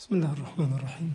بسم الله الرحمن الرحيم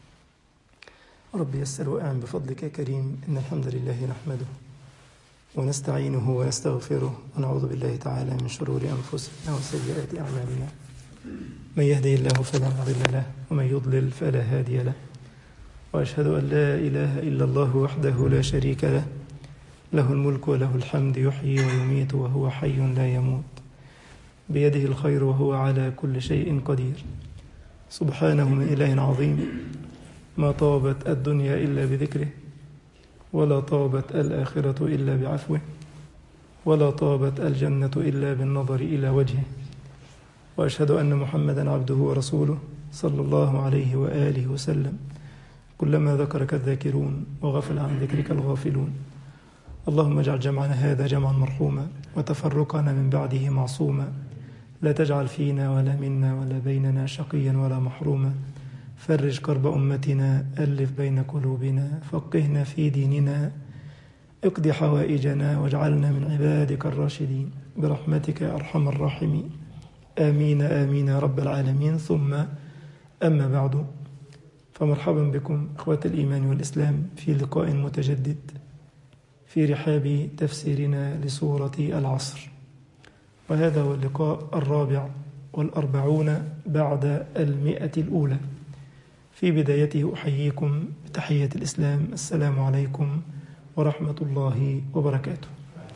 رب يسر وأعن بفضلك يا كريم إن الحمد لله نحمده ونستعينه ونستغفره ونعوذ بالله تعالى من شرور أنفسنا وسيئات أعمالنا من يهدي الله فلا مضل له ومن يضلل فلا هادي له وأشهد أن لا إله إلا الله وحده لا شريك له له الملك وله الحمد يحيي ويميت وهو حي لا يموت بيده الخير وهو على كل شيء قدير سبحانه من إله عظيم ما طابت الدنيا إلا بذكره ولا طابت الآخرة إلا بعفوه ولا طابت الجنة إلا بالنظر إلى وجهه وأشهد أن محمدا عبده ورسوله صلى الله عليه وآله وسلم كلما ذكرك الذاكرون وغفل عن ذكرك الغافلون اللهم اجعل جمعنا هذا جمعا مرحوما وتفرقنا من بعده معصوما لا تجعل فينا ولا منا ولا بيننا شقيا ولا محروما فرج كرب أمتنا ألف بين قلوبنا فقهنا في ديننا اقض حوائجنا واجعلنا من عبادك الراشدين برحمتك يا أرحم الراحمين آمين آمين يا رب العالمين ثم أما بعد فمرحبا بكم إخوة الإيمان والإسلام في لقاء متجدد في رحاب تفسيرنا لسورة العصر وهذا هو اللقاء الرابع والأربعون بعد المئة الأولى في بدايته أحييكم بتحية الإسلام السلام عليكم ورحمة الله وبركاته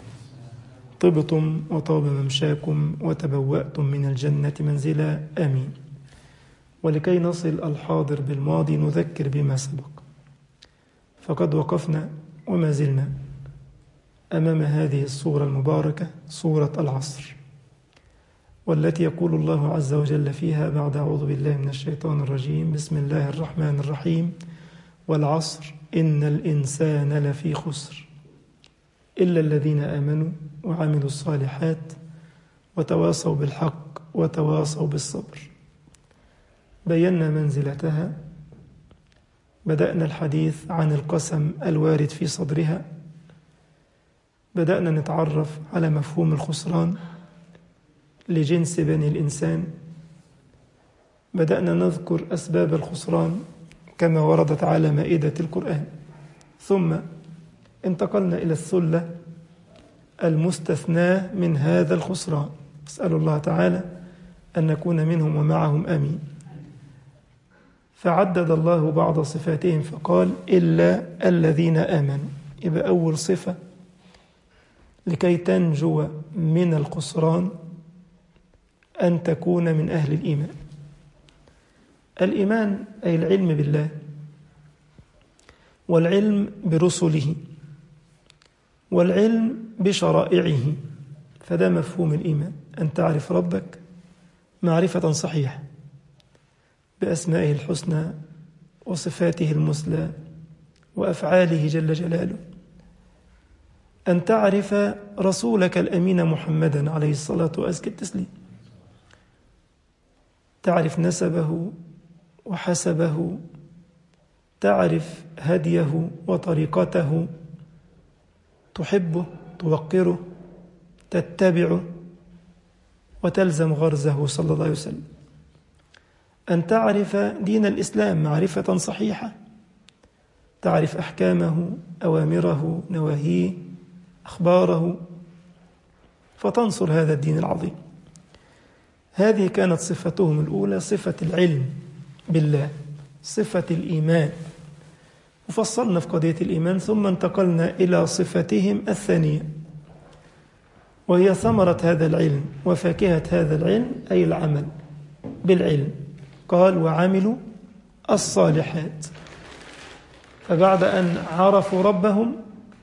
طبتم وطاب ممشاكم وتبوأتم من الجنة منزلا آمين ولكي نصل الحاضر بالماضي نذكر بما سبق فقد وقفنا وما زلنا أمام هذه الصورة المباركة صورة العصر والتي يقول الله عز وجل فيها بعد أعوذ بالله من الشيطان الرجيم بسم الله الرحمن الرحيم والعصر إن الإنسان لفي خسر إلا الذين آمنوا وعملوا الصالحات وتواصوا بالحق وتواصوا بالصبر بينا منزلتها بدأنا الحديث عن القسم الوارد في صدرها بدأنا نتعرف على مفهوم الخسران لجنس بني الإنسان بدأنا نذكر أسباب الخسران كما وردت على مائدة القرآن ثم انتقلنا إلى الثلة المستثناة من هذا الخسران أسأل الله تعالى أن نكون منهم ومعهم آمين فعدد الله بعض صفاتهم فقال إلا الذين آمنوا يبقى أول صفة لكي تنجو من الخسران أن تكون من أهل الإيمان الإيمان أي العلم بالله والعلم برسله والعلم بشرائعه فده مفهوم الإيمان أن تعرف ربك معرفة صحيحة بأسمائه الحسنى وصفاته المثلى وأفعاله جل جلاله أن تعرف رسولك الأمين محمدا عليه الصلاة وأزكى التسليم تعرف نسبه وحسبه تعرف هديه وطريقته تحبه توقره تتبعه وتلزم غرزه صلى الله عليه وسلم أن تعرف دين الإسلام معرفة صحيحة تعرف أحكامه أوامره نواهيه أخباره فتنصر هذا الدين العظيم هذه كانت صفتهم الأولى صفة العلم بالله صفة الإيمان وفصلنا في قضية الإيمان ثم انتقلنا إلى صفتهم الثانية وهي ثمرة هذا العلم وفاكهة هذا العلم أي العمل بالعلم قال وعملوا الصالحات فبعد أن عرفوا ربهم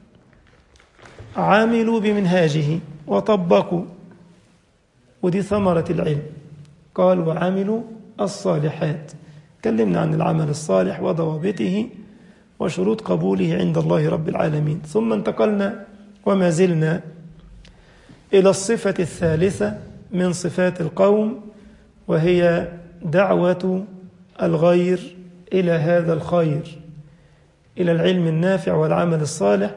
عملوا بمنهاجه وطبقوا ودي ثمرة العلم قال وعملوا الصالحات تكلمنا عن العمل الصالح وضوابطه وشروط قبوله عند الله رب العالمين ثم انتقلنا وما زلنا إلى الصفة الثالثة من صفات القوم وهي دعوة الغير إلى هذا الخير إلى العلم النافع والعمل الصالح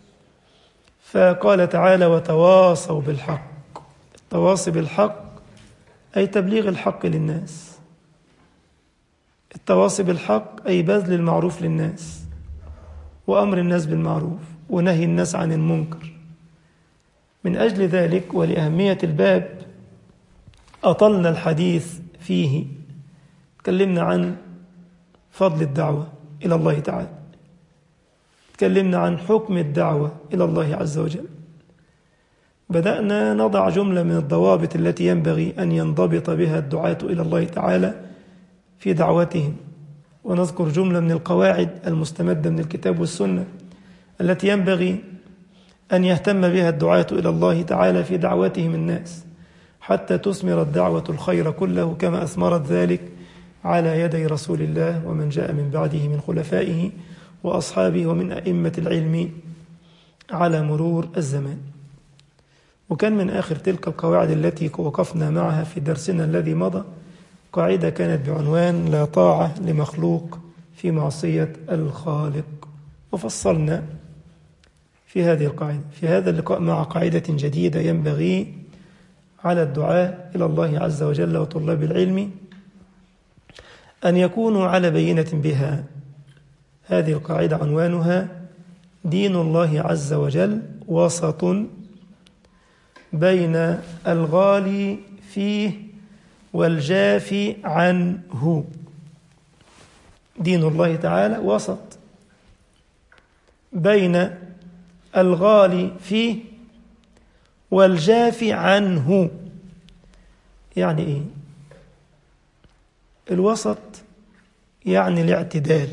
فقال تعالى وتواصوا بالحق التواصي بالحق أي تبليغ الحق للناس التواصي بالحق أي بذل المعروف للناس وأمر الناس بالمعروف ونهي الناس عن المنكر من أجل ذلك ولأهمية الباب أطلنا الحديث فيه تكلمنا عن فضل الدعوة إلى الله تعالى تكلمنا عن حكم الدعوة إلى الله عز وجل بدأنا نضع جملة من الضوابط التي ينبغي أن ينضبط بها الدعاة إلى الله تعالى في دعوتهم ونذكر جملة من القواعد المستمدة من الكتاب والسنة التي ينبغي أن يهتم بها الدعاة إلى الله تعالى في دعوتهم الناس حتى تثمر الدعوة الخير كله كما أثمرت ذلك على يدي رسول الله ومن جاء من بعده من خلفائه وأصحابه ومن أئمة العلم على مرور الزمان وكان من آخر تلك القواعد التي وقفنا معها في درسنا الذي مضى قاعدة كانت بعنوان لا طاعة لمخلوق في معصية الخالق وفصلنا في هذه القاعدة في هذا اللقاء مع قاعدة جديدة ينبغي على الدعاء إلى الله عز وجل وطلاب العلم أن يكونوا على بينة بها هذه القاعدة عنوانها دين الله عز وجل وسط بين الغالي فيه والجافي عنه دين الله تعالى وسط بين الغالي فيه والجافي عنه يعني ايه الوسط يعني الاعتدال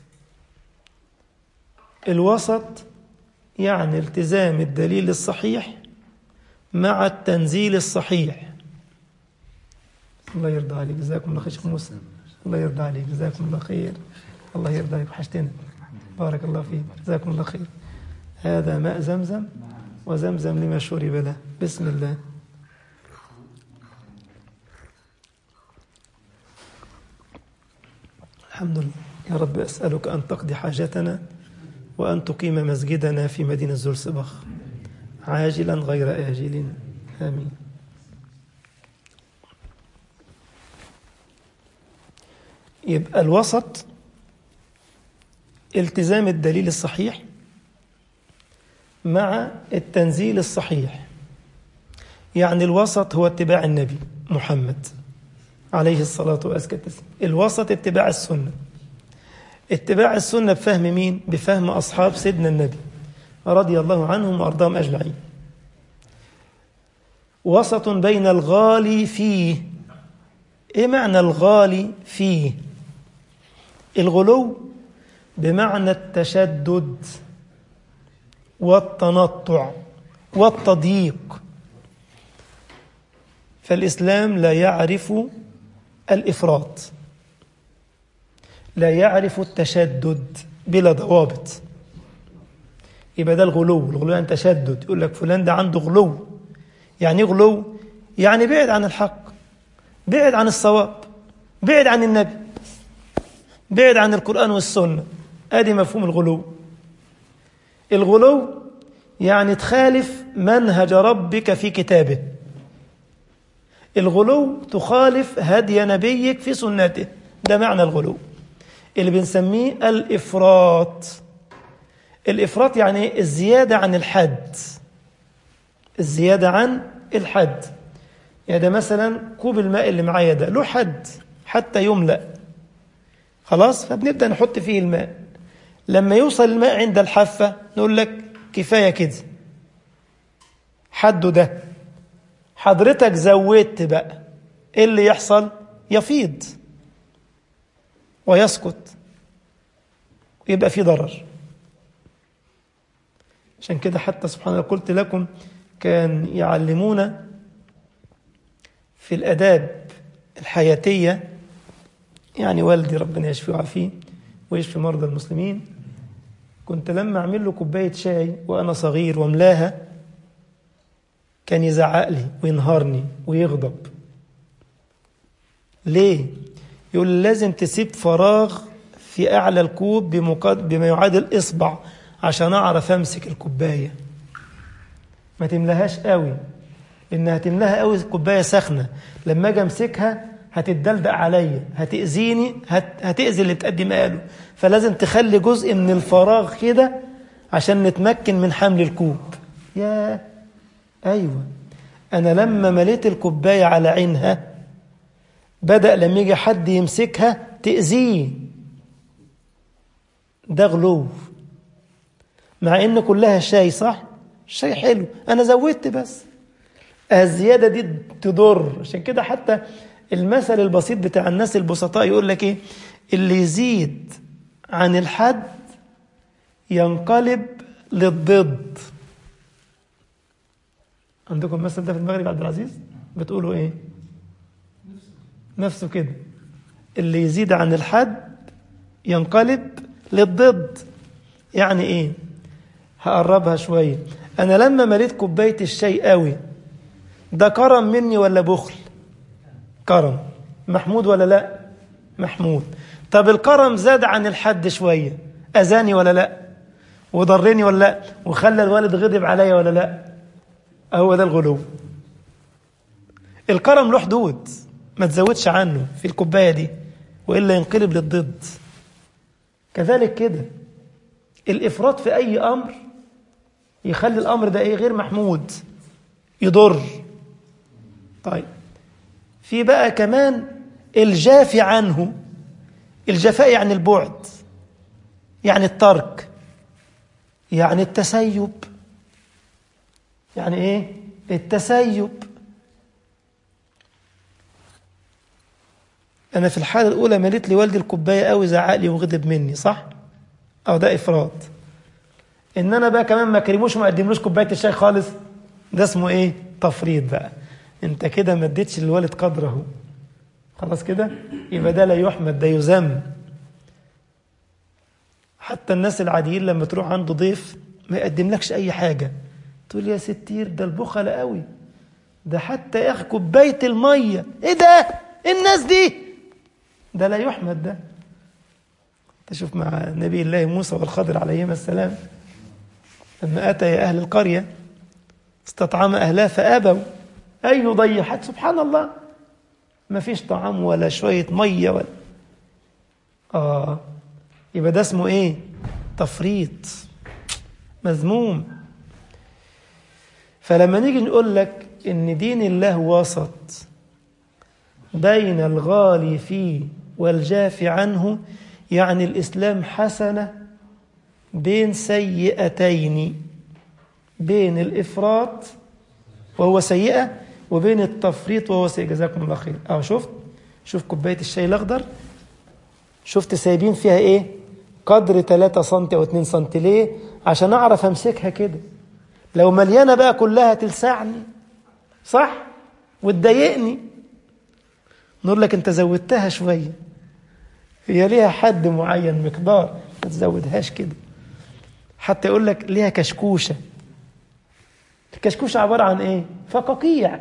الوسط يعني التزام الدليل الصحيح مع التنزيل الصحيح الله يرضى عليك جزاكم الله خير شيخ موسى الله يرضى عليك جزاكم الله خير الله يرضى عليك وحشتنا بارك الله فيك جزاكم الله خير هذا ماء زمزم وزمزم لما شرب له بسم الله الحمد لله يا رب أسألك أن تقضي حاجتنا وأن تقيم مسجدنا في مدينة زلسبخ عاجلا غير آجل آمين يبقى الوسط التزام الدليل الصحيح مع التنزيل الصحيح يعني الوسط هو اتباع النبي محمد عليه الصلاة والسلام الوسط اتباع السنة اتباع السنة بفهم مين؟ بفهم أصحاب سيدنا النبي رضي الله عنهم وأرضاهم أجمعين وسط بين الغالي فيه إيه معنى الغالي فيه؟ الغلو بمعنى التشدد والتنطع والتضييق فالإسلام لا يعرف الإفراط لا يعرف التشدد بلا ضوابط يبقى ده الغلو الغلو يعني تشدد يقول لك فلان ده عنده غلو يعني ايه غلو يعني بعد عن الحق بعد عن الصواب بعد عن النبي بعد عن القرآن والسنة ادي مفهوم الغلو الغلو يعني تخالف منهج ربك في كتابه الغلو تخالف هدي نبيك في سنته ده معنى الغلو اللي بنسميه الإفراط الإفراط يعني الزيادة عن الحد الزيادة عن الحد يعني ده مثلا كوب الماء اللي معايا ده له حد حتى يملأ خلاص فبنبدأ نحط فيه الماء لما يوصل الماء عند الحافة نقول لك كفاية كده حده ده حضرتك زودت بقى ايه اللي يحصل يفيض ويسقط يبقى في ضرر عشان كده حتى سبحان الله قلت لكم كان يعلمونا في الآداب الحياتية يعني والدي ربنا يشفيه ويعافيه ويشفي مرضى المسلمين كنت لما أعمل له كوباية شاي وأنا صغير واملاها كان يزعق لي وينهارني ويغضب ليه؟ يقول لازم تسيب فراغ في أعلى الكوب بما يعادل إصبع عشان أعرف أمسك الكوباية ما تملاهاش قوي إنها تملاها قوي الكوباية سخنة لما أجي أمسكها هتتدلدق عليا هتأذيني هت... هتأذي اللي بتقدمها له فلازم تخلي جزء من الفراغ كده عشان نتمكن من حمل الكوب يا أيوة أنا لما مليت الكوباية على عينها بدأ لما يجي حد يمسكها تأذيه ده غلو مع إن كلها شاي صح شاي حلو أنا زودت بس الزيادة دي تضر عشان كده حتى المثل البسيط بتاع الناس البسطاء يقول لك ايه اللي يزيد عن الحد ينقلب للضد عندكم المثل ده في المغرب عبد العزيز بتقولوا ايه نفسه كده اللي يزيد عن الحد ينقلب للضد يعني ايه هقربها شويه انا لما مليت كوبايه الشاي قوي ده كرم مني ولا بخل كرم محمود ولا لا محمود طب الكرم زاد عن الحد شوية أذاني ولا لا وضرني ولا لا وخلى الوالد غضب عليا ولا لا هو ده الغلو الكرم له حدود ما تزودش عنه في الكوباية دي وإلا ينقلب للضد كذلك كده الإفراط في أي أمر يخلي الأمر ده إيه غير محمود يضر طيب في بقى كمان الجافي عنه الجفاء يعني البعد يعني الترك يعني التسيب يعني ايه التسيب انا في الحاله الاولى مليت لي والدي الكوبايه قوي زعق لي وغضب مني صح او ده افراط ان انا بقى كمان ما كريموش وما قدملوش كوبايه الشاي خالص ده اسمه ايه تفريط بقى انت كده ما اديتش للوالد قدره خلاص كده يبقى ده لا يحمد ده يذم حتى الناس العاديين لما تروح عنده ضيف ما يقدملكش اي حاجه تقول يا ستير ده البخل قوي ده حتى يا اخي كوبايه الميه ايه ده الناس دي ده لا يحمد ده تشوف مع نبي الله موسى والخضر عليهما السلام لما اتى يا اهل القريه استطعم اهلها فابوا أي يضيع سبحان الله ما فيش طعام ولا شوية مية ولا آه يبقى ده اسمه إيه تفريط مذموم فلما نيجي نقول لك إن دين الله وسط بين الغالي فيه والجاف عنه يعني الإسلام حسنة بين سيئتين بين الإفراط وهو سيئة وبين التفريط وهو سيء جزاكم الله خير اه شفت شوف كوبايه الشاي الاخضر شفت سايبين فيها ايه قدر 3 سم او 2 سم ليه عشان اعرف امسكها كده لو مليانه بقى كلها تلسعني صح وتضايقني نقول لك انت زودتها شويه هي ليها حد معين مقدار ما تزودهاش كده حتى يقول لك ليها كشكوشه الكشكوشه عباره عن ايه فقاقيع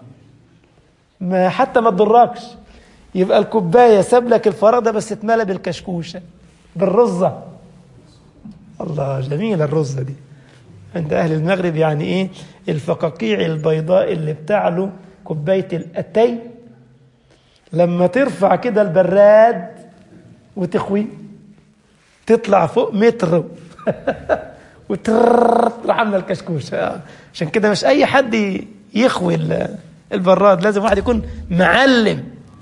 ما حتى ما تضركش يبقى الكوبايه ساب لك الفراغ ده بس اتملى بالكشكوشه بالرزه الله جميله الرزه دي عند اهل المغرب يعني ايه الفقاقيع البيضاء اللي بتعلو كوبايه الاتي لما ترفع كده البراد وتخوي تطلع فوق متر وتر عامله الكشكوشه عشان كده مش اي حد يخوي البراد لازم واحد يكون معلم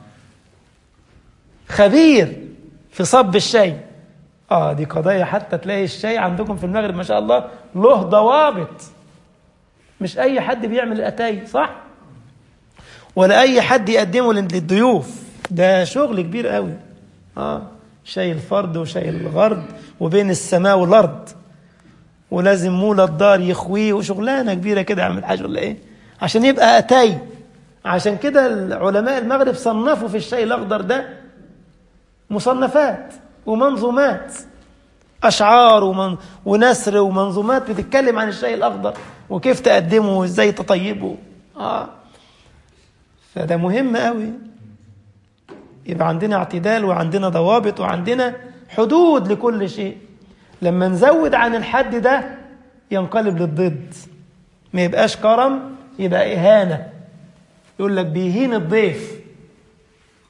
خبير في صب الشاي اه دي قضايا حتى تلاقي الشاي عندكم في المغرب ما شاء الله له ضوابط مش اي حد بيعمل الاتاي صح ولا اي حد يقدمه للضيوف ده شغل كبير قوي اه شاي الفرد وشاي الغرد وبين السماء والارض ولازم مولى الدار يخويه وشغلانه كبيره كده يعمل حاجه ولا ايه عشان يبقى اتاي عشان كده علماء المغرب صنفوا في الشاي الاخضر ده مصنفات ومنظومات اشعار ومن ونثر ومنظومات بتتكلم عن الشاي الاخضر وكيف تقدمه وازاي تطيبه اه فده مهم قوي يبقى عندنا اعتدال وعندنا ضوابط وعندنا حدود لكل شيء لما نزود عن الحد ده ينقلب للضد ما يبقاش كرم يبقى إهانة يقول لك بيهين الضيف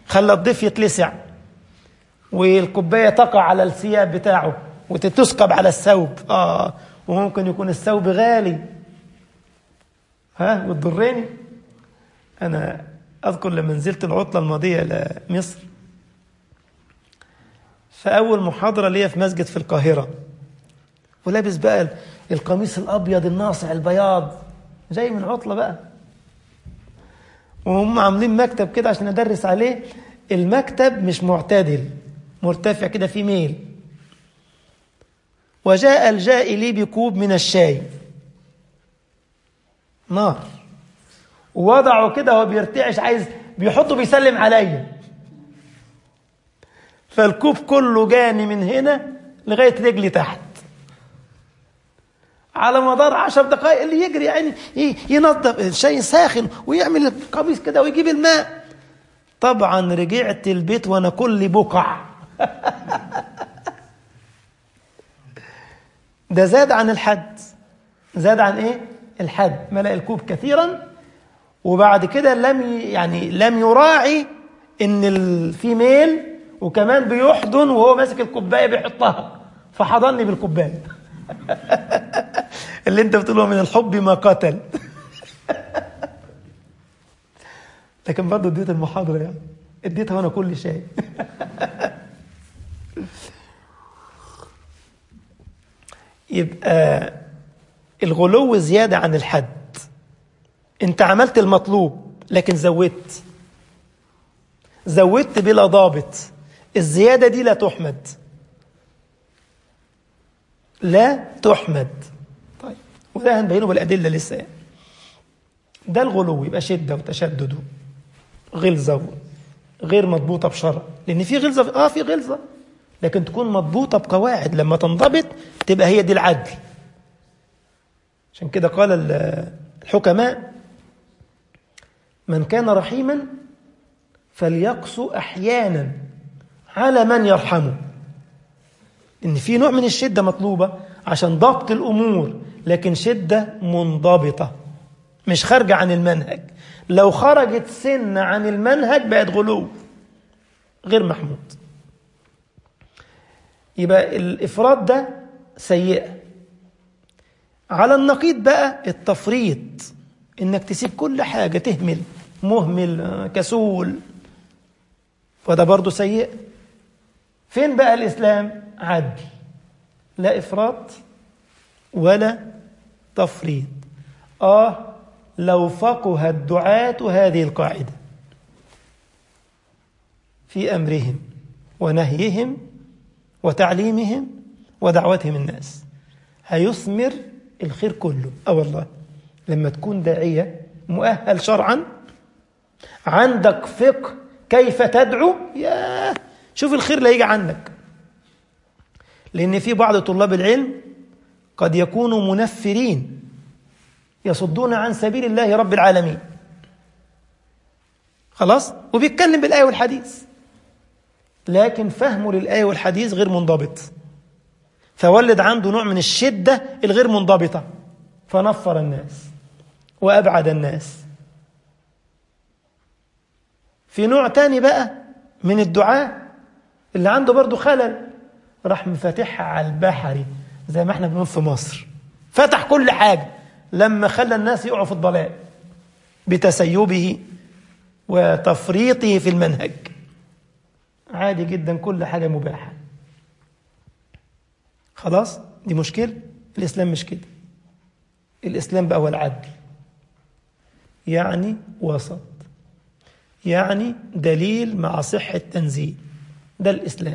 خلى الضيف يتلسع والكوباية تقع على الثياب بتاعه وتتسكب على الثوب آه وممكن يكون الثوب غالي ها وتضرني أنا أذكر لما نزلت العطلة الماضية لمصر فأول محاضرة ليا في مسجد في القاهرة ولابس بقى القميص الأبيض الناصع البياض جاي من عطلة بقى وهم عاملين مكتب كده عشان أدرس عليه المكتب مش معتدل مرتفع كده في ميل وجاء الجاء لي بكوب من الشاي نار ووضعه كده وهو بيرتعش عايز بيحطه بيسلم عليا فالكوب كله جاني من هنا لغايه رجلي تحت على مدار عشر دقائق اللي يجري يعني ينظف الشاي ساخن ويعمل القميص كده ويجيب الماء طبعا رجعت البيت وانا كل بقع ده زاد عن الحد زاد عن ايه الحد ملأ الكوب كثيرا وبعد كده لم يعني لم يراعي ان في ميل وكمان بيحضن وهو ماسك الكوبايه بيحطها فحضني بالكوبايه اللي انت بتقوله من الحب ما قتل لكن برضه اديت المحاضره يعني اديتها وانا كل شيء يبقى الغلو زياده عن الحد انت عملت المطلوب لكن زودت زودت بلا ضابط الزياده دي لا تحمد لا تحمد طيب وده هنبينه بالادله لسه يعني. ده الغلو يبقى شده وتشدد غلظه غير مضبوطه بشرع لان في غلظه اه في غلظه لكن تكون مضبوطه بقواعد لما تنضبط تبقى هي دي العدل عشان كده قال الحكماء من كان رحيما فليقسو احيانا على من يرحمه ان في نوع من الشده مطلوبه عشان ضبط الامور لكن شده منضبطه مش خارجه عن المنهج لو خرجت سن عن المنهج بقت غلو غير محمود يبقى الافراط ده سيئه على النقيض بقى التفريط انك تسيب كل حاجه تهمل مهمل كسول وده برضه سيء فين بقى الاسلام عدل لا افراط ولا تفريط اه لو فقه الدعاة هذه القاعدة في أمرهم ونهيهم وتعليمهم ودعوتهم الناس هيثمر الخير كله اه والله لما تكون داعية مؤهل شرعا عندك فقه كيف تدعو يا شوف الخير اللي هيجي عنك لأن في بعض طلاب العلم قد يكونوا منفرين يصدون عن سبيل الله رب العالمين خلاص وبيتكلم بالآية والحديث لكن فهمه للآية والحديث غير منضبط فولد عنده نوع من الشدة الغير منضبطة فنفر الناس وأبعد الناس في نوع تاني بقى من الدعاء اللي عنده برضه خلل راح مفاتحها على البحري زي ما احنا بنقول في مصر فتح كل حاجة لما خلى الناس يقعوا في الضلال بتسيبه وتفريطه في المنهج عادي جدا كل حاجة مباحة خلاص دي مشكلة الإسلام مش كده الإسلام بقى هو العدل يعني وسط يعني دليل مع صحة تنزيل ده الإسلام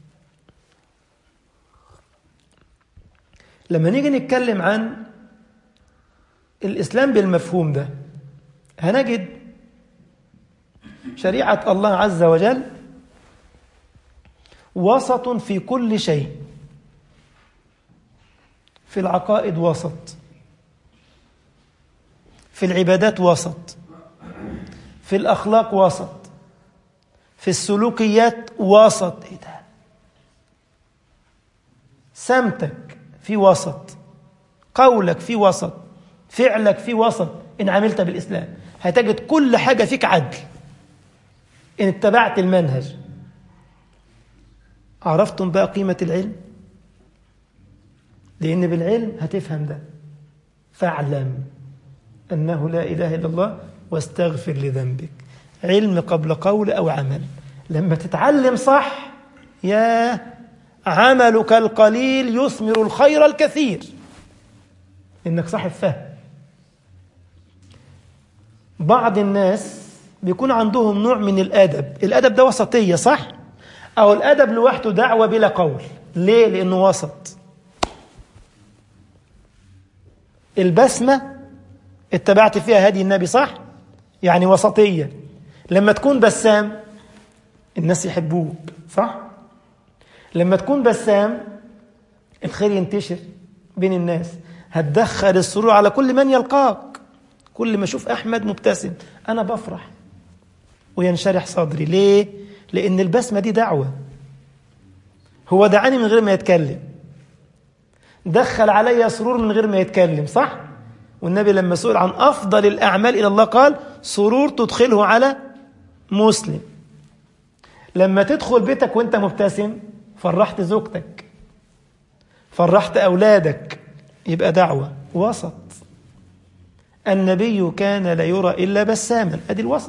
لما نيجي نتكلم عن الإسلام بالمفهوم ده هنجد شريعة الله عز وجل وسط في كل شيء في العقائد وسط في العبادات وسط في الأخلاق وسط في السلوكيات وسط إيه ده سمتك في وسط قولك في وسط فعلك في وسط إن عملت بالإسلام هتجد كل حاجة فيك عدل إن اتبعت المنهج عرفتم بقى قيمة العلم لأن بالعلم هتفهم ده فاعلم أنه لا إله إلا الله واستغفر لذنبك علم قبل قول أو عمل لما تتعلم صح يا عملك القليل يثمر الخير الكثير إنك صاحب فهم بعض الناس بيكون عندهم نوع من الأدب الأدب ده وسطية صح؟ أو الأدب لوحده دعوة بلا قول ليه؟ لأنه وسط البسمة اتبعت فيها هدي النبي صح؟ يعني وسطية لما تكون بسام الناس يحبوك صح؟ لما تكون بسام الخير ينتشر بين الناس هتدخل السرور على كل من يلقاك كل ما اشوف احمد مبتسم انا بفرح وينشرح صدري ليه لان البسمه دي دعوه هو دعاني من غير ما يتكلم دخل علي سرور من غير ما يتكلم صح والنبي لما سئل عن افضل الاعمال الى الله قال سرور تدخله على مسلم لما تدخل بيتك وانت مبتسم فرحت زوجتك فرحت اولادك يبقى دعوه وسط النبي كان لا يرى الا بساما ادي الوسط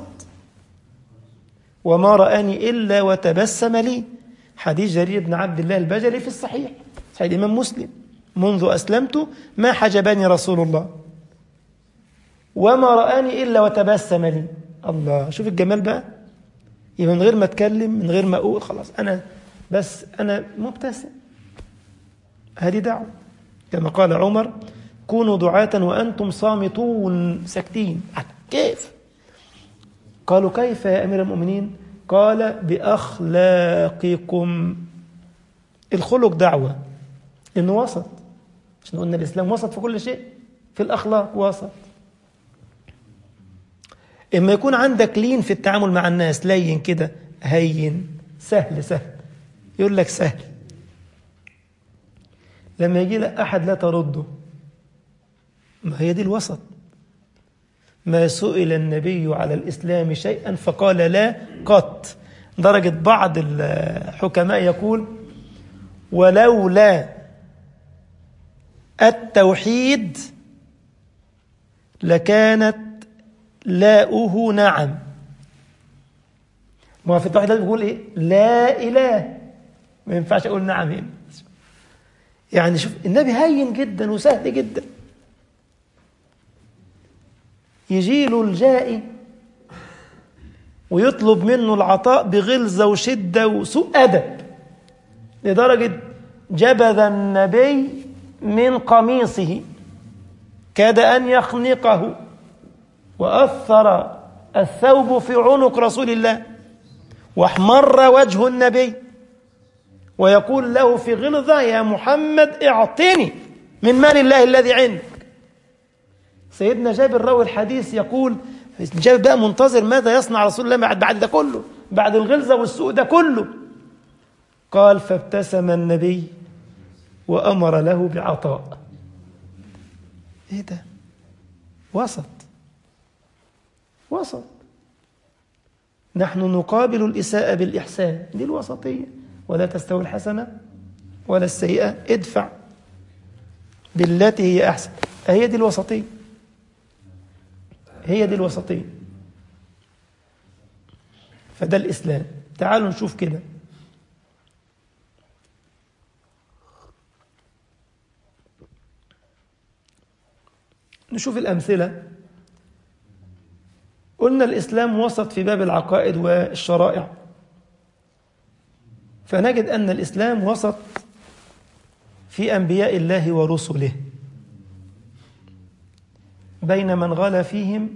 وما رآني إلا وتبسم لي حديث جرير بن عبد الله البجلي في الصحيح صحيح الإمام مسلم منذ أسلمت ما حجبني رسول الله وما رآني إلا وتبسم لي الله شوف الجمال بقى يبقى من غير ما أتكلم من غير ما أقول خلاص أنا بس أنا مبتسم هذه دعوة كما قال عمر كونوا دعاة وأنتم صامتون ساكتين كيف قالوا كيف يا أمير المؤمنين قال بأخلاقكم الخلق دعوة إنه وسط عشان قلنا الإسلام وسط في كل شيء في الأخلاق وسط إما يكون عندك لين في التعامل مع الناس لين كده هين سهل سهل يقول لك سهل لما يجي لك أحد لا ترده ما هي دي الوسط ما سئل النبي على الإسلام شيئا فقال لا قط درجة بعض الحكماء يقول ولولا التوحيد لكانت لاؤه نعم ما في التوحيد لازم بيقول ايه لا اله ما ينفعش اقول نعم هنا يعني شوف النبي هين جدا وسهل جدا يجي له الجائي ويطلب منه العطاء بغلظة وشدة وسوء أدب لدرجة جبذ النبي من قميصه كاد أن يخنقه وأثر الثوب في عنق رسول الله واحمر وجه النبي ويقول له في غلظة يا محمد اعطني من مال الله الذي عندك سيدنا جابر راوي الحديث يقول جابر بقى منتظر ماذا يصنع رسول الله بعد بعد ده كله بعد الغلظة والسوء ده كله قال فابتسم النبي وأمر له بعطاء ايه ده وسط وسط نحن نقابل الإساءة بالإحسان دي الوسطية ولا تستوي الحسنة ولا السيئة ادفع بالتي هي أحسن هي دي الوسطية هي دي الوسطية فده الإسلام تعالوا نشوف كده نشوف الأمثلة قلنا الإسلام وسط في باب العقائد والشرائع فنجد أن الإسلام وسط في أنبياء الله ورسله بين من غلا فيهم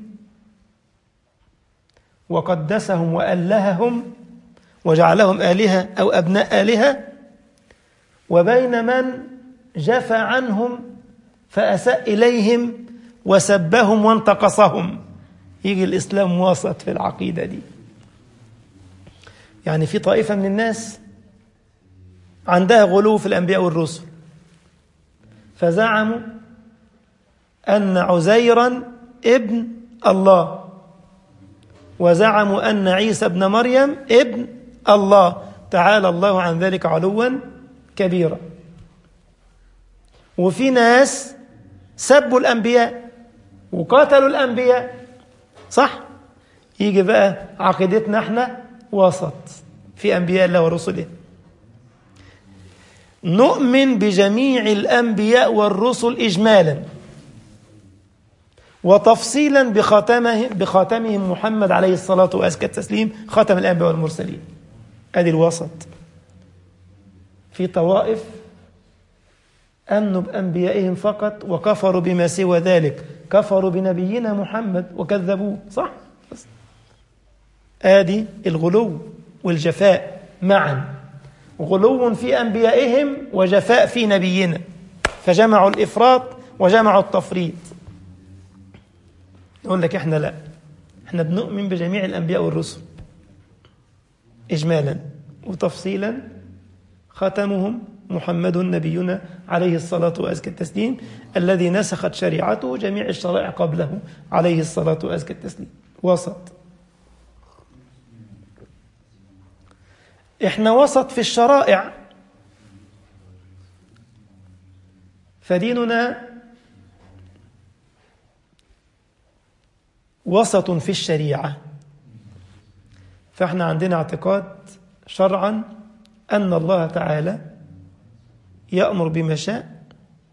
وقدسهم وألههم وجعلهم آلهة أو أبناء آلهة وبين من جفى عنهم فأساء إليهم وسبهم وانتقصهم يجي الإسلام وسط في العقيدة دي يعني في طائفة من الناس عندها غلو في الأنبياء والرسل فزعموا أن عزيرا ابن الله وزعموا أن عيسى ابن مريم ابن الله تعالى الله عن ذلك علوا كبيرا وفي ناس سبوا الأنبياء وقاتلوا الأنبياء صح يجي بقى عقيدتنا احنا وسط في أنبياء الله ورسله نؤمن بجميع الأنبياء والرسل إجمالا وتفصيلا بخاتمه بخاتمهم محمد عليه الصلاة وأزكى التسليم خاتم الأنبياء والمرسلين أدي الوسط في طوائف أمنوا بأنبيائهم فقط وكفروا بما سوى ذلك كفروا بنبينا محمد وكذبوه صح آدي الغلو والجفاء معا غلو في أنبيائهم وجفاء في نبينا فجمعوا الإفراط وجمعوا التفريط يقول لك احنا لا احنا بنؤمن بجميع الأنبياء والرسل إجمالا وتفصيلا ختمهم محمد نبينا عليه الصلاة وأزكى التسليم الذي نسخت شريعته جميع الشرائع قبله عليه الصلاة وأزكى التسليم وسط احنا وسط في الشرائع فديننا وسط في الشريعة فاحنا عندنا اعتقاد شرعا أن الله تعالى يأمر بما شاء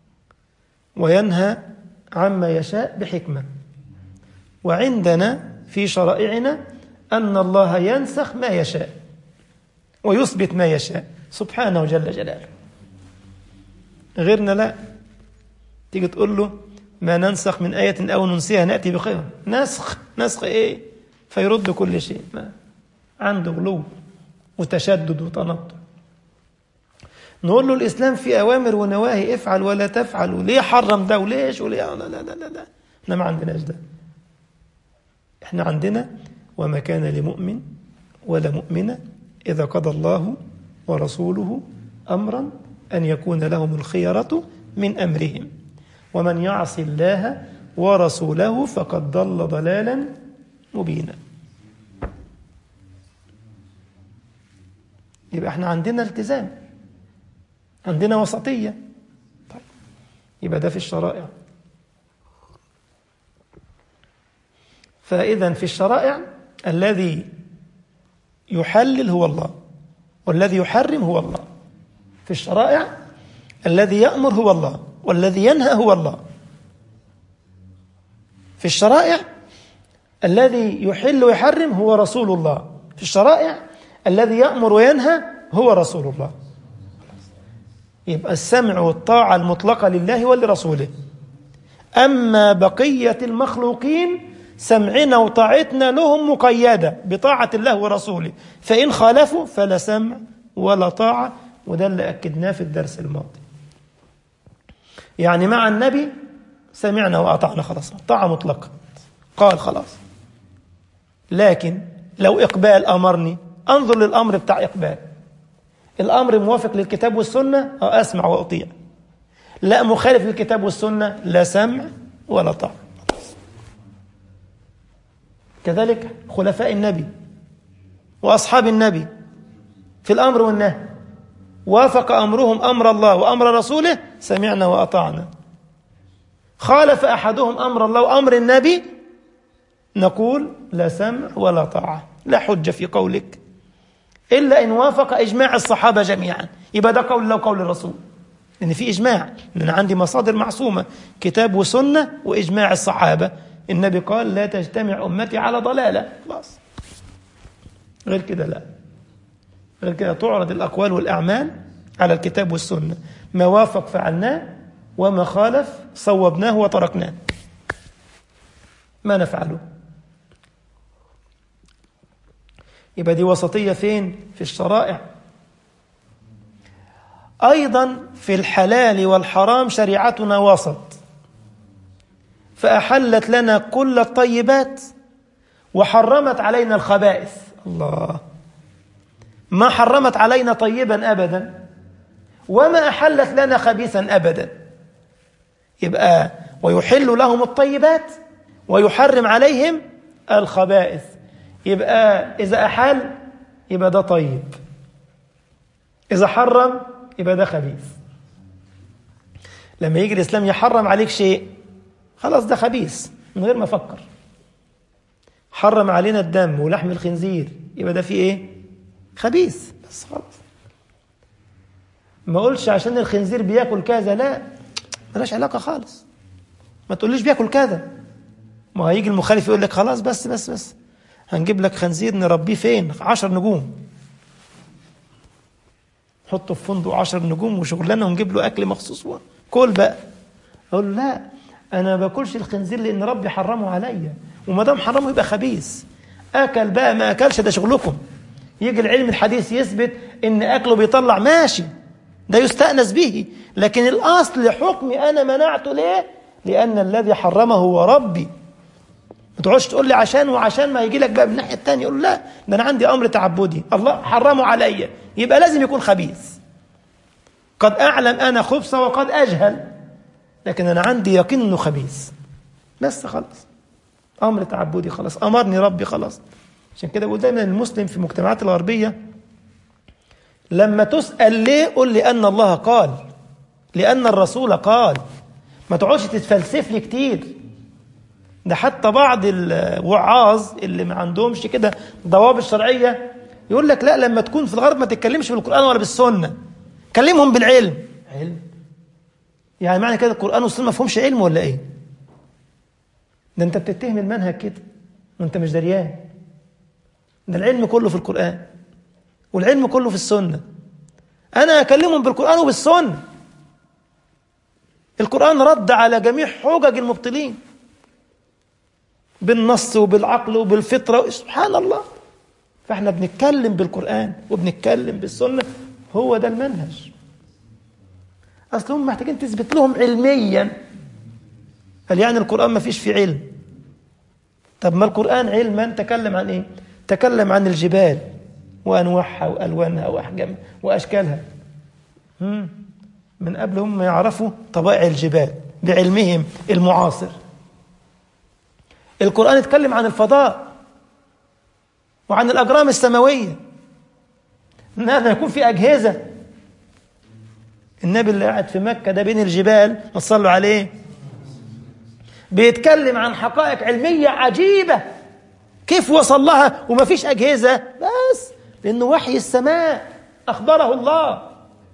وينهى عما يشاء بحكمة وعندنا في شرائعنا أن الله ينسخ ما يشاء ويثبت ما يشاء سبحانه جل جلاله غيرنا لا تيجي تقول له ما ننسخ من آية أو ننسيها نأتي بخير نسخ نسخ إيه فيرد كل شيء ما عنده غلو وتشدد وتنطع نقول له الإسلام في أوامر ونواهي افعل ولا تفعل وليه حرم ده وليش وليه لا لا لا لا, لا. احنا ما عندناش ده احنا عندنا وما كان لمؤمن ولا مؤمنة إذا قضى الله ورسوله أمرا أن يكون لهم الخيرة من أمرهم ومن يعص الله ورسوله فقد ضل ضلالا مبينا يبقى احنا عندنا التزام عندنا وسطية طيب يبقى ده في الشرائع فإذا في الشرائع الذي يحلل هو الله والذي يحرم هو الله في الشرائع الذي يأمر هو الله والذي ينهى هو الله في الشرائع الذي يحل ويحرم هو رسول الله في الشرائع الذي يأمر وينهى هو رسول الله يبقى السمع والطاعة المطلقة لله ولرسوله أما بقية المخلوقين سمعنا وطاعتنا لهم مقيدة بطاعة الله ورسوله فإن خالفوا فلا سمع ولا طاعة وده اللي أكدناه في الدرس الماضي يعني مع النبي سمعنا وأطعنا خلاص طاعة مطلقة قال خلاص لكن لو إقبال أمرني أنظر للأمر بتاع إقبال الأمر موافق للكتاب والسنة أسمع وأطيع لا مخالف للكتاب والسنة لا سمع ولا طاعة كذلك خلفاء النبي وأصحاب النبي في الأمر والنهي وافق أمرهم أمر الله وأمر رسوله سمعنا وأطعنا خالف أحدهم أمر الله وأمر النبي نقول لا سمع ولا طاعة لا حجة في قولك إلا إن وافق إجماع الصحابة جميعا يبقى ده قول الله وقول الرسول لأن في إجماع لأن عندي مصادر معصومة كتاب وسنة وإجماع الصحابة النبي قال لا تجتمع أمتي على ضلالة خلاص غير كده لا غير كده تعرض الأقوال والأعمال على الكتاب والسنة ما وافق فعلناه وما خالف صوبناه وتركناه ما نفعله يبقى دي وسطية فين في الشرائع أيضا في الحلال والحرام شريعتنا وسط فأحلت لنا كل الطيبات وحرمت علينا الخبائث الله ما حرمت علينا طيبا أبدا وما أحلت لنا خبيثا أبدا يبقى ويحل لهم الطيبات ويحرم عليهم الخبائث يبقى إذا أحل يبقى ده طيب إذا حرم يبقى ده خبيث لما يجي الإسلام يحرم عليك شيء خلاص ده خبيث من غير ما أفكر حرم علينا الدم ولحم الخنزير يبقى ده فيه إيه خبيث بس خلاص ما اقولش عشان الخنزير بياكل كذا لا ملاش علاقة خالص ما تقوليش بياكل كذا ما هيجي المخالف يقول لك خلاص بس بس بس هنجيب لك خنزير نربيه فين عشر نجوم حطه في فندق عشر نجوم وشغلانه ونجيب له اكل مخصوص كل بقى اقول له لا انا ما باكلش الخنزير لان ربي حرمه عليا وما دام حرمه يبقى خبيث اكل بقى ما اكلش ده شغلكم يجي العلم الحديث يثبت ان اكله بيطلع ماشي ده يستأنس به لكن الاصل حكمي انا منعته ليه لان الذي حرمه هو ربي ما تقعدش تقول لي عشان وعشان ما يجي لك بقى من الناحيه الثانيه يقول لا ده انا عندي امر تعبدي الله حرمه عليا يبقى لازم يكون خبيث قد اعلم انا خبث وقد اجهل لكن انا عندي يقين انه خبيث بس خلاص امر تعبدي خلاص امرني ربي خلاص عشان كده بقول دايما المسلم في المجتمعات الغربيه لما تسال ليه قل لان الله قال لان الرسول قال ما تقعدش تتفلسف لي كتير ده حتى بعض الوعاظ اللي ما عندهمش كده ضوابط شرعيه يقول لك لا لما تكون في الغرب ما تتكلمش بالقران ولا بالسنه كلمهم بالعلم علم يعني معنى كده القران والسنه ما فيهمش علم ولا ايه ده انت بتتهم المنهج كده وانت مش دريان ده العلم كله في القران والعلم كله في السنه انا اكلمهم بالقران وبالسنه القران رد على جميع حجج المبطلين بالنص وبالعقل وبالفطره سبحان الله فاحنا بنتكلم بالقران وبنتكلم بالسنه هو ده المنهج اصل هم محتاجين تثبت لهم علميا قال يعني القران ما فيش فيه علم طب ما القران علما تكلم عن ايه تكلم عن الجبال وانواعها والوانها واحجامها واشكالها مم. من قبل هم يعرفوا طبائع الجبال بعلمهم المعاصر القرآن اتكلم عن الفضاء وعن الأجرام السماوية إن هذا يكون في أجهزة النبي اللي قاعد في مكة ده بين الجبال ما تصلوا عليه بيتكلم عن حقائق علمية عجيبة كيف وصل لها وما فيش أجهزة بس لأنه وحي السماء أخبره الله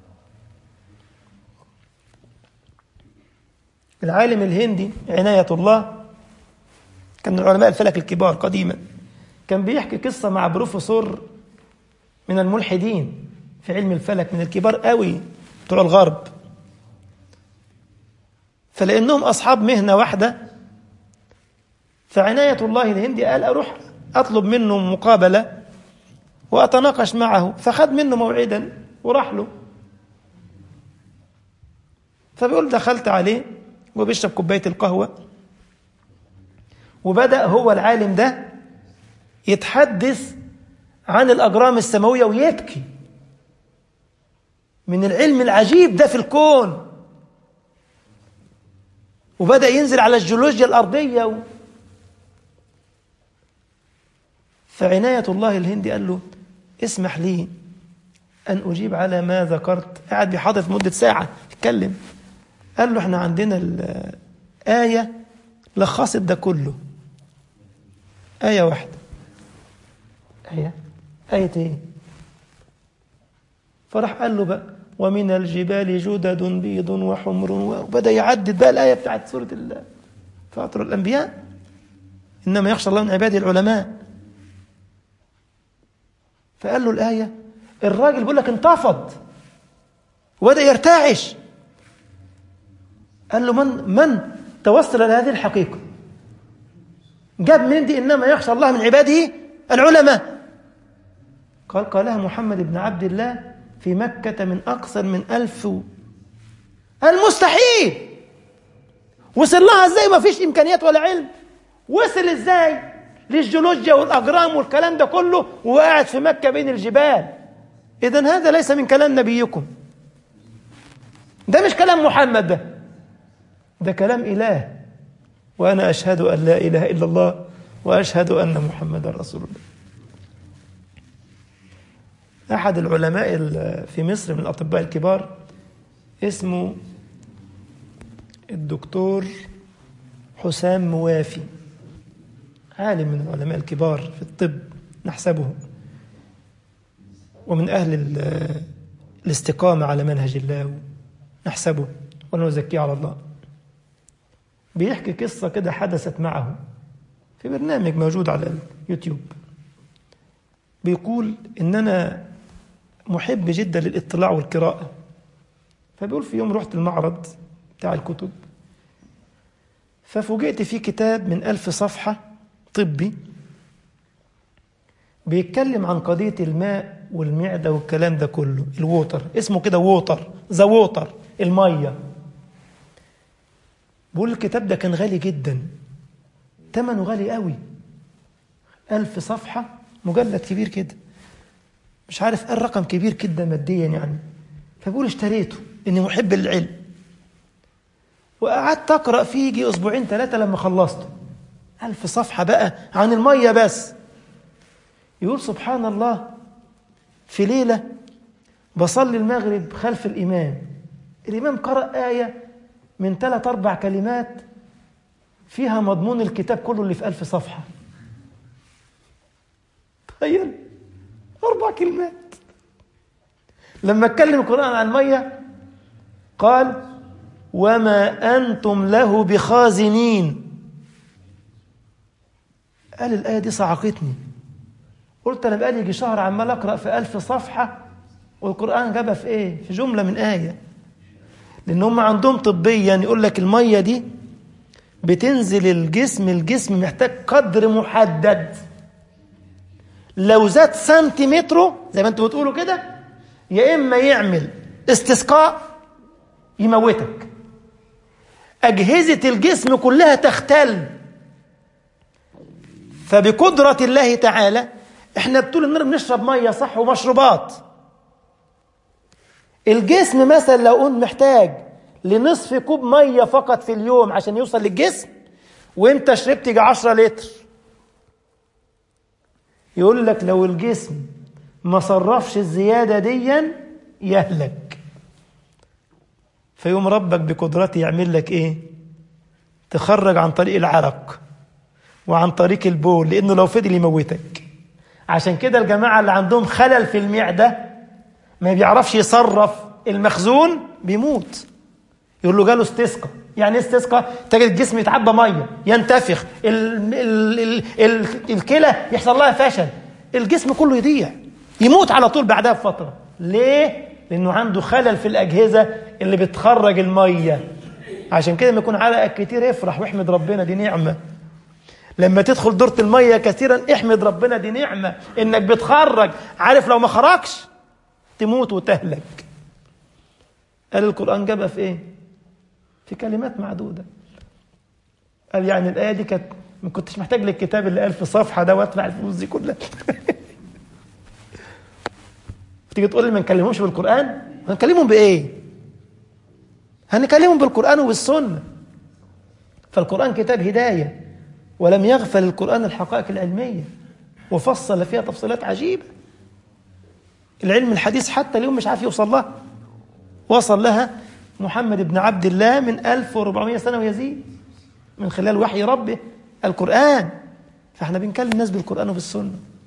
العالم الهندي عناية الله كان من علماء الفلك الكبار قديما كان بيحكي قصة مع بروفيسور من الملحدين في علم الفلك من الكبار قوي بتوع الغرب فلأنهم أصحاب مهنة واحدة فعناية الله الهندي قال أروح أطلب منه مقابلة وأتناقش معه فخد منه موعدا وراح له فبيقول دخلت عليه وبيشرب كوباية القهوة وبدأ هو العالم ده يتحدث عن الأجرام السماوية ويبكي من العلم العجيب ده في الكون وبدأ ينزل على الجيولوجيا الأرضية و... فعناية الله الهندي قال له اسمح لي أن أجيب على ما ذكرت قاعد بيحاضر مدة ساعة يتكلم قال له احنا عندنا الآية لخصت ده كله آية واحدة آية آية إيه؟ فراح قال له بقى ومن الجبال جدد بيض وحمر وبدأ يعدد بقى الآية بتاعت سورة فاطر الأنبياء إنما يخشى الله من عباده العلماء فقال له الآية الراجل بيقول لك انتفض وبدأ يرتعش قال له من من توصل إلى هذه الحقيقة جاب من دي إنما يخشى الله من عباده العلماء قال قالها محمد بن عبد الله في مكة من أكثر من ألف و... المستحيل وصل لها ازاي ما فيش إمكانيات ولا علم وصل ازاي للجيولوجيا والأجرام والكلام ده كله وقاعد في مكة بين الجبال إذا هذا ليس من كلام نبيكم ده مش كلام محمد ده ده كلام إله وأنا أشهد أن لا إله إلا الله وأشهد أن محمدا رسول الله أحد العلماء في مصر من الأطباء الكبار اسمه الدكتور حسام موافي عالم من العلماء الكبار في الطب نحسبه ومن أهل الاستقامة على منهج الله نحسبه ولا نزكيه على الله بيحكي قصة كده حدثت معه في برنامج موجود على اليوتيوب بيقول إن أنا محب جدا للاطلاع والقراءة فبيقول في يوم رحت المعرض بتاع الكتب ففوجئت في كتاب من ألف صفحة طبي بيتكلم عن قضية الماء والمعدة والكلام ده كله الووتر اسمه كده ووتر ذا ووتر المية بقول الكتاب ده كان غالي جدا ثمنه غالي قوي ألف صفحة مجلد كبير كده مش عارف ايه الرقم كبير كده ماديا يعني فبقول اشتريته اني محب للعلم وقعدت اقرا فيه يجي اسبوعين ثلاثه لما خلصته ألف صفحه بقى عن الميه بس يقول سبحان الله في ليله بصلي المغرب خلف الامام الامام قرأ آية من ثلاث أربع كلمات فيها مضمون الكتاب كله اللي في ألف صفحة تخيل أربع كلمات لما اتكلم القرآن عن المية قال وما أنتم له بخازنين قال الآية دي صعقتني قلت أنا بقالي يجي شهر عمال أقرأ في ألف صفحة والقرآن جابها في إيه؟ في جملة من آية لأن هم عندهم طبيا يقول لك المية دي بتنزل الجسم الجسم محتاج قدر محدد لو زاد سنتيمتره زي ما انتوا بتقولوا كده يا اما يعمل استسقاء يموتك اجهزه الجسم كلها تختل فبقدره الله تعالى احنا بطول النهار بنشرب ميه صح ومشروبات الجسم مثلا لو قلت محتاج لنصف كوب ميه فقط في اليوم عشان يوصل للجسم وانت شربت يجي 10 لتر يقول لك لو الجسم ما صرفش الزيادة ديا يهلك فيوم ربك بقدرته يعمل لك ايه تخرج عن طريق العرق وعن طريق البول لانه لو فضل يموتك عشان كده الجماعة اللي عندهم خلل في المعدة ما بيعرفش يصرف المخزون بيموت يقول له جاله استسقى يعني ايه استسقى تجد الجسم يتعبى ميه ينتفخ ال ال ال ال الكلى يحصل لها فشل الجسم كله يضيع يموت على طول بعدها بفتره ليه لانه عنده خلل في الاجهزه اللي بتخرج الميه عشان كده لما يكون عرقك كتير افرح واحمد ربنا دي نعمه لما تدخل دورة المية كثيرا احمد ربنا دي نعمة انك بتخرج عارف لو ما خرجش تموت وتهلك قال القرآن جابها في ايه في كلمات معدودة قال يعني الآية دي كانت ما كنتش محتاج للكتاب اللي ألف صفحة ده وادفع الفلوس دي كلها تيجي تقول لي ما نكلمهمش بالقرآن هنكلمهم بإيه هنكلمهم بالقرآن وبالسنة فالقرآن كتاب هداية ولم يغفل القرآن الحقائق العلمية وفصل فيها تفصيلات عجيبة العلم الحديث حتى اليوم مش عارف يوصل لها وصل لها محمد بن عبد الله من 1400 سنة ويزيد من خلال وحي ربه القرآن فاحنا بنكلم الناس بالقرآن وبالسنة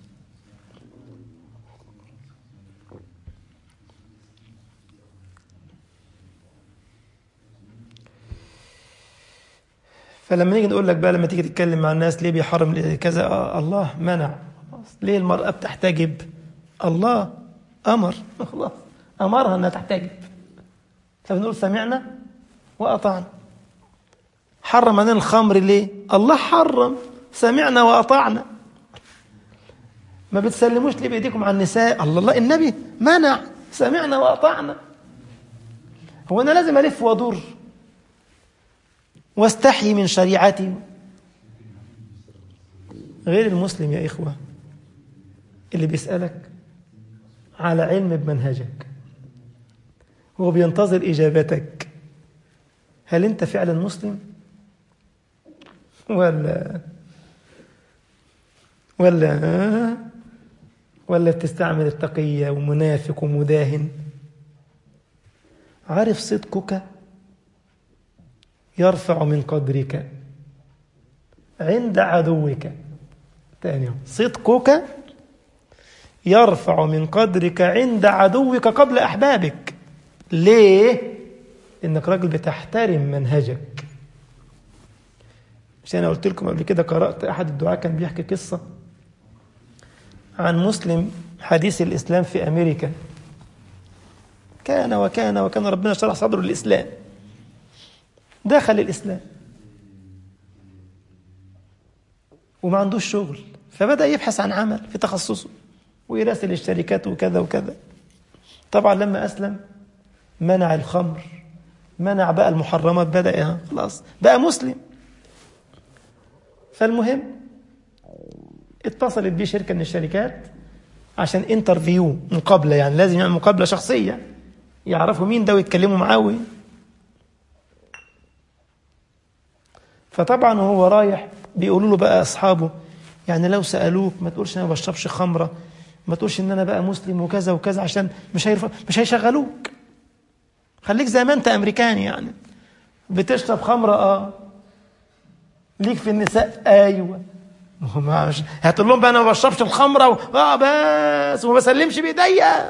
فلما نيجي نقول لك بقى لما تيجي تتكلم مع الناس ليه بيحرم كذا آه الله منع ليه المرأة بتحتجب الله أمر خلاص أمرها أنها تحتجب فبنقول سمعنا وأطعنا حرم علينا الخمر ليه الله حرم سمعنا وأطعنا ما بتسلموش ليه بإيديكم على النساء الله الله النبي منع سمعنا وأطعنا هو أنا لازم ألف وأدور واستحي من شريعتي غير المسلم يا إخوة اللي بيسألك على علم بمنهجك هو بينتظر إجابتك هل أنت فعلا مسلم ولا ولا ولا بتستعمل التقية ومنافق ومداهن عارف صدقك يرفع من قدرك عند عدوك تاني صدقك يرفع من قدرك عند عدوك قبل أحبابك ليه؟ إنك راجل بتحترم منهجك مش أنا قلت لكم قبل كده قرأت أحد الدعاة كان بيحكي قصة عن مسلم حديث الإسلام في أمريكا كان وكان وكان ربنا شرح صدره الإسلام دخل الإسلام وما عندوش شغل فبدأ يبحث عن عمل في تخصصه ويراسل الشركات وكذا وكذا طبعا لما أسلم منع الخمر منع بقى المحرمات بدأ خلاص بقى مسلم فالمهم اتصلت بيه شركة من الشركات عشان انترفيو مقابلة يعني لازم يعمل مقابلة شخصية يعرفوا مين ده ويتكلموا معاه فطبعا وهو رايح بيقولوا له بقى اصحابه يعني لو سالوك ما تقولش انا ما بشربش خمره ما تقولش ان انا بقى مسلم وكذا وكذا عشان مش هيرف... مش هيشغلوك خليك زي ما انت امريكاني يعني بتشرب خمره اه ليك في النساء ايوه ما مش هتقول لهم بقى انا ما بشربش الخمره و... اه بس وما بسلمش بايديا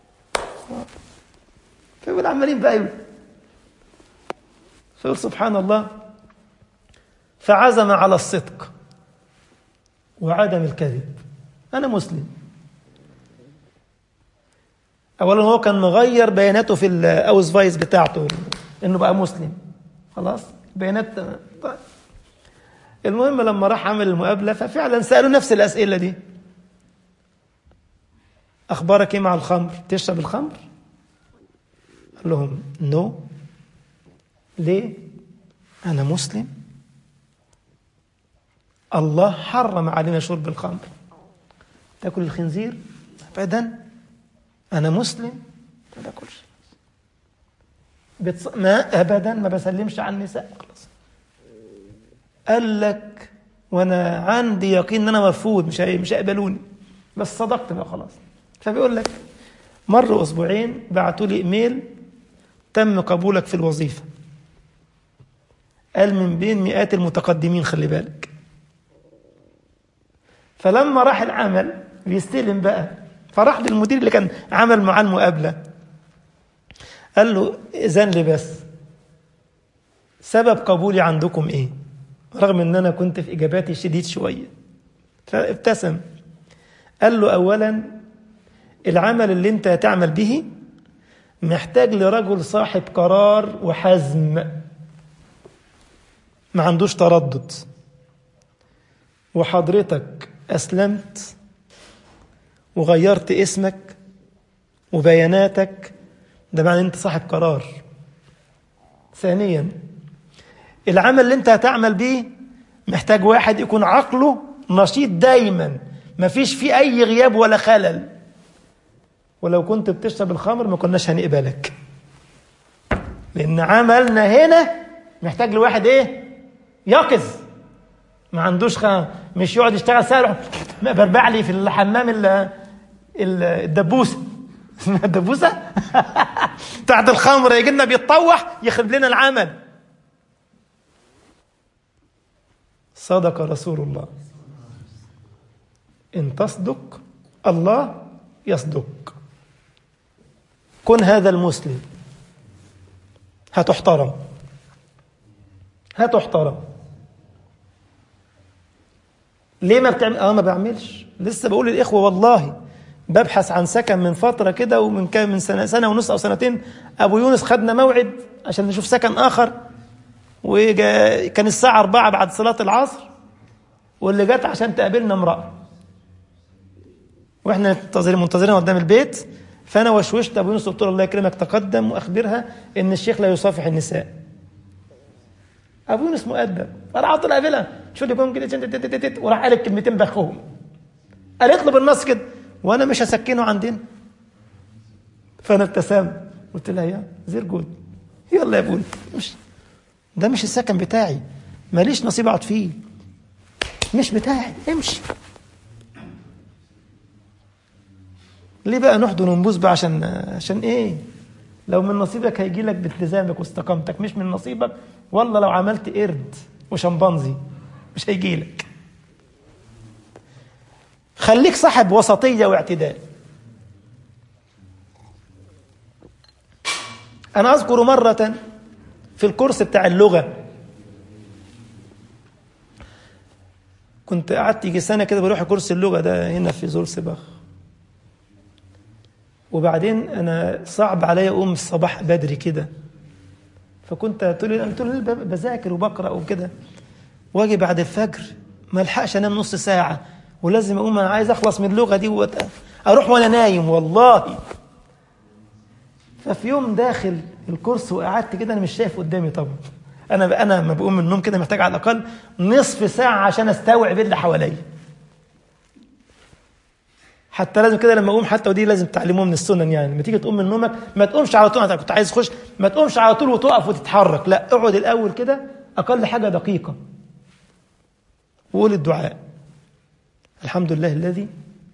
فيقول عمالين بقى ايوه فيقول سبحان الله فعزم على الصدق وعدم الكذب أنا مسلم أولا هو كان مغير بياناته في الأوز فايس بتاعته إنه بقى مسلم خلاص بيانات طيب المهم لما راح عمل المقابلة ففعلا سألوا نفس الأسئلة دي أخبارك إيه مع الخمر تشرب الخمر قال لهم نو ليه أنا مسلم الله حرم علينا شرب الخمر تاكل الخنزير ابدا انا مسلم ما باكلش بتص... ما ابدا ما بسلمش على النساء خلاص قال لك وانا عندي يقين ان انا مرفوض مش هي... مش هيقبلوني بس صدقت بقى خلاص فبيقول لك مر اسبوعين بعتوا لي ايميل تم قبولك في الوظيفه قال من بين مئات المتقدمين خلي بالك فلما راح العمل بيستلم بقى فراح للمدير اللي كان عمل معاه المقابلة قال له إذن لي بس سبب قبولي عندكم إيه رغم أن أنا كنت في إجاباتي شديد شوية فابتسم قال له أولا العمل اللي أنت هتعمل به محتاج لرجل صاحب قرار وحزم ما عندوش تردد وحضرتك أسلمت وغيرت اسمك وبياناتك ده معنى أنت صاحب قرار ثانيا العمل اللي أنت هتعمل بيه محتاج واحد يكون عقله نشيط دايما مفيش فيه أي غياب ولا خلل ولو كنت بتشرب الخمر ما كناش هنقبلك لأن عملنا هنا محتاج لواحد إيه يقظ ما عندوش خ... مش يقعد يشتغل ساعه بربع لي في الحمام ال... ال... الدبوسه اسمها الدبوسه بتاعت الخمر يجي لنا بيتطوح يخرب لنا العمل صدق رسول الله ان تصدق الله يصدق كن هذا المسلم هتحترم هتحترم ليه ما بتعمل اه ما بعملش لسه بقول للاخوه والله ببحث عن سكن من فتره كده ومن كام من سنه سنه ونص او سنتين ابو يونس خدنا موعد عشان نشوف سكن اخر وكان الساعه 4 بعد صلاه العصر واللي جت عشان تقابلنا امراه واحنا منتظرين منتظرين قدام البيت فانا وشوشت ابو يونس قلت له الله يكرمك تقدم واخبرها ان الشيخ لا يصافح النساء ابو يونس مؤدب فراح قلت له قابلها شو اللي يكون كده وراح قال الكلمتين بخهم قالت له بالنص كده وانا مش هسكنه عندنا فانا ابتسمت قلت لها يا زير جود يلا يا ابوي مش ده مش السكن بتاعي ماليش نصيب اقعد فيه مش بتاعي امشي ليه بقى نحضن ونبوس بقى عشان عشان ايه لو من نصيبك هيجي لك بالتزامك واستقامتك مش من نصيبك والله لو عملت قرد وشمبانزي مش هيجي لك خليك صاحب وسطية واعتدال أنا أذكر مرة في الكورس بتاع اللغة كنت قعدت يجي سنة كده بروح كورس اللغة ده هنا في زولسباخ وبعدين أنا صعب عليا أقوم الصباح بدري كده فكنت طول أنا طول الليل بذاكر وبقرأ وكده واجي بعد الفجر ما الحقش انام نص ساعة ولازم اقوم انا عايز اخلص من اللغة دي وت... اروح وانا نايم والله ففي يوم داخل الكورس وقعدت كده انا مش شايف قدامي طبعا انا انا ما بقوم من النوم كده محتاج على الاقل نصف ساعة عشان استوعب اللي حواليا حتى لازم كده لما اقوم حتى ودي لازم تعلموه من السنن يعني لما تيجي تقوم من نومك ما تقومش على طول انا كنت عايز اخش ما تقومش على طول وتقف وتتحرك لا اقعد الاول كده اقل حاجه دقيقه وقول الدعاء الحمد لله الذي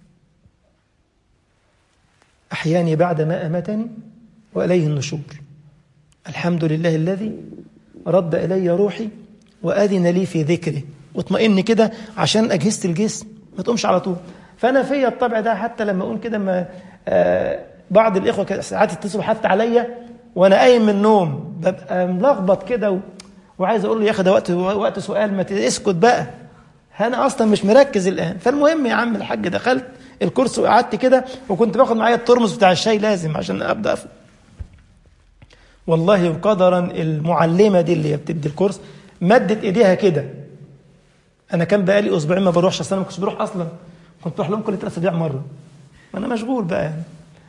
احياني بعد ما اماتني واليه النشور الحمد لله الذي رد الي روحي واذن لي في ذكره واطمئن كده عشان اجهزه الجسم ما تقومش على طول فانا فيا الطبع ده حتى لما اقوم كده ما آه بعض الاخوه ساعات يتصلوا حتى عليا وانا قايم من النوم ببقى ملخبط كده و... وعايز اقول له يا اخي ده وقت وقت سؤال ما اسكت بقى انا اصلا مش مركز الان فالمهم يا عم الحاج دخلت الكورس وقعدت كده وكنت باخد معايا الترمس بتاع الشاي لازم عشان ابدا أفهم. والله قدرا المعلمه دي اللي بتدي الكورس مدت ايديها كده انا كان بقالي اسبوعين ما بروحش اصلا ما كنتش بروح اصلا كنت بروح لهم كل ثلاث اسابيع مره انا مشغول بقى يعني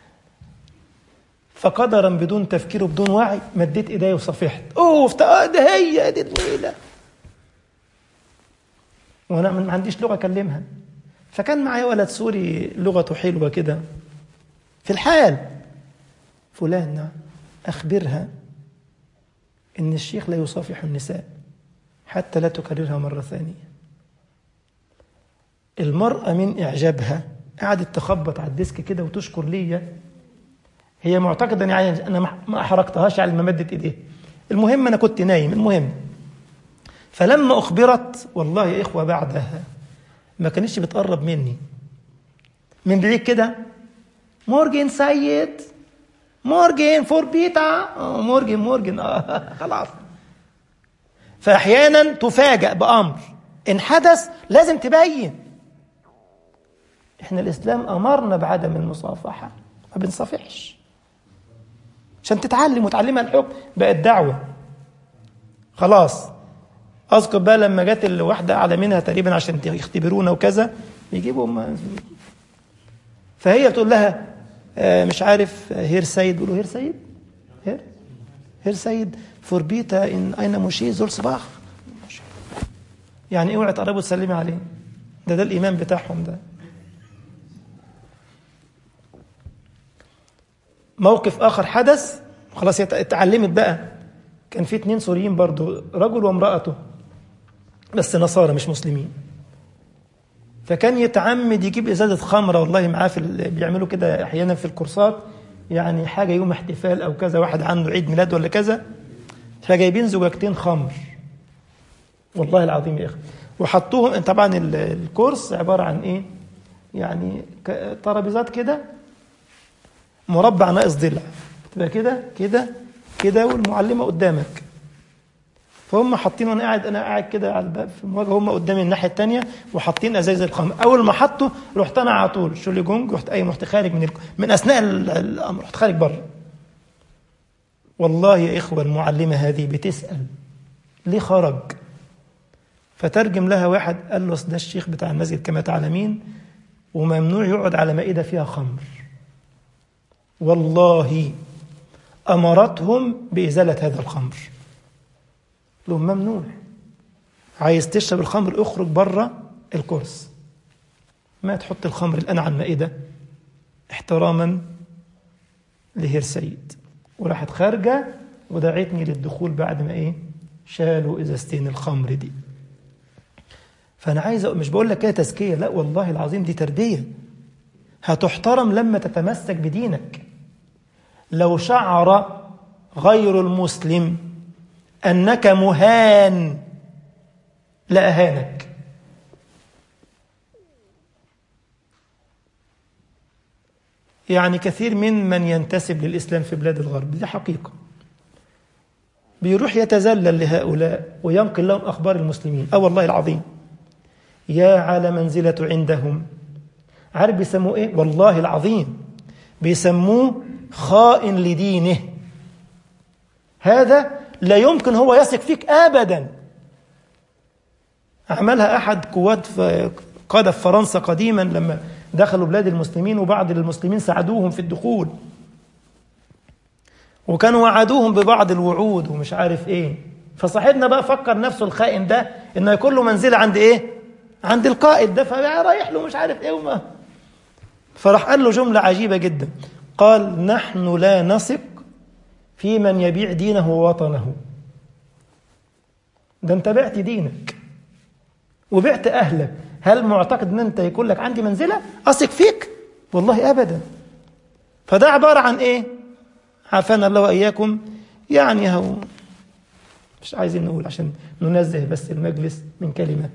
فقدرا بدون تفكير وبدون وعي مديت ايديا وصفحت اوه ده هي دي النيله وانا ما عنديش لغه اكلمها فكان معايا ولد سوري لغته حلوه كده في الحال فلان نعم اخبرها ان الشيخ لا يصافح النساء حتى لا تكررها مره ثانيه المراه من اعجابها قعدت تخبط على الديسك كده وتشكر ليا هي معتقده يعني انا ما احرجتهاش على ما مدت ايديها المهم انا كنت نايم المهم فلما اخبرت والله يا اخوه بعدها ما كانتش بتقرب مني من بعيد كده مورجن سيد مورجن فور بيتا مورجن مورجن آه خلاص فاحيانا تفاجأ بامر ان حدث لازم تبين احنا الاسلام امرنا بعدم المصافحه ما بنصافحش عشان تتعلم وتعلمها الحكم بقت دعوه خلاص اذكر بقى لما جت الواحده اعلى منها تقريبا عشان يختبرونا وكذا يجيبوا ما فهي بتقول لها آه مش عارف هير سيد بيقولوا هير سيد هير هير سيد فوربيتا ان اين مشي زول صباح يعني اوعي تقربوا تسلمي عليه ده ده الايمان بتاعهم ده موقف اخر حدث خلاص هي اتعلمت بقى كان في اتنين سوريين برضو رجل وامرأته بس نصارى مش مسلمين فكان يتعمد يجيب ازازه خمره والله معاه في بيعملوا كده احيانا في الكورسات يعني حاجه يوم احتفال او كذا واحد عنده عيد ميلاد ولا كذا فجايبين زجاجتين خمر والله العظيم يا اخي وحطوهم طبعا الكورس عباره عن ايه يعني ترابيزات كده مربع ناقص ضلع تبقى كده كده كده والمعلمه قدامك فهم حاطين وانا قاعد انا قاعد كده على الباب في المواجهه هم قدامي الناحيه الثانيه وحاطين ازايز الخمر اول ما حطوا رحت انا على طول شولي جونج رحت اي رحت خارج من من اثناء الامر رحت خارج بره والله يا اخوه المعلمه هذه بتسال ليه خرج فترجم لها واحد قال له ده الشيخ بتاع المسجد كما تعلمين وممنوع يقعد على مائده فيها خمر والله امرتهم بازاله هذا الخمر لهم ممنوع عايز تشرب الخمر اخرج بره الكورس ما تحط الخمر الان على المائده احتراما لهير سيد وراحت خارجه ودعتني للدخول بعد ما ايه شالوا ازازتين الخمر دي فانا عايز مش بقول لك كده تزكيه لا والله العظيم دي تربيه هتحترم لما تتمسك بدينك لو شعر غير المسلم أنك مهان لأهانك يعني كثير من من ينتسب للإسلام في بلاد الغرب دي حقيقة بيروح يتذلل لهؤلاء وينقل لهم أخبار المسلمين أو والله العظيم يا على منزلة عندهم عارف بيسموه إيه والله العظيم بيسموه خائن لدينه هذا لا يمكن هو يثق فيك أبدا عملها أحد قوات قادة في فرنسا قديما لما دخلوا بلاد المسلمين وبعض المسلمين ساعدوهم في الدخول وكانوا وعدوهم ببعض الوعود ومش عارف ايه فصاحبنا بقى فكر نفسه الخائن ده انه يكون له منزله عند ايه عند القائد ده فرايح له مش عارف ايه وما فراح قال له جمله عجيبه جدا قال نحن لا نثق في من يبيع دينه ووطنه ده انت بعت دينك وبعت اهلك هل معتقد ان انت يكون لك عندي منزله اثق فيك والله ابدا فده عباره عن ايه عافانا الله واياكم يعني هو مش عايزين نقول عشان ننزه بس المجلس من كلمه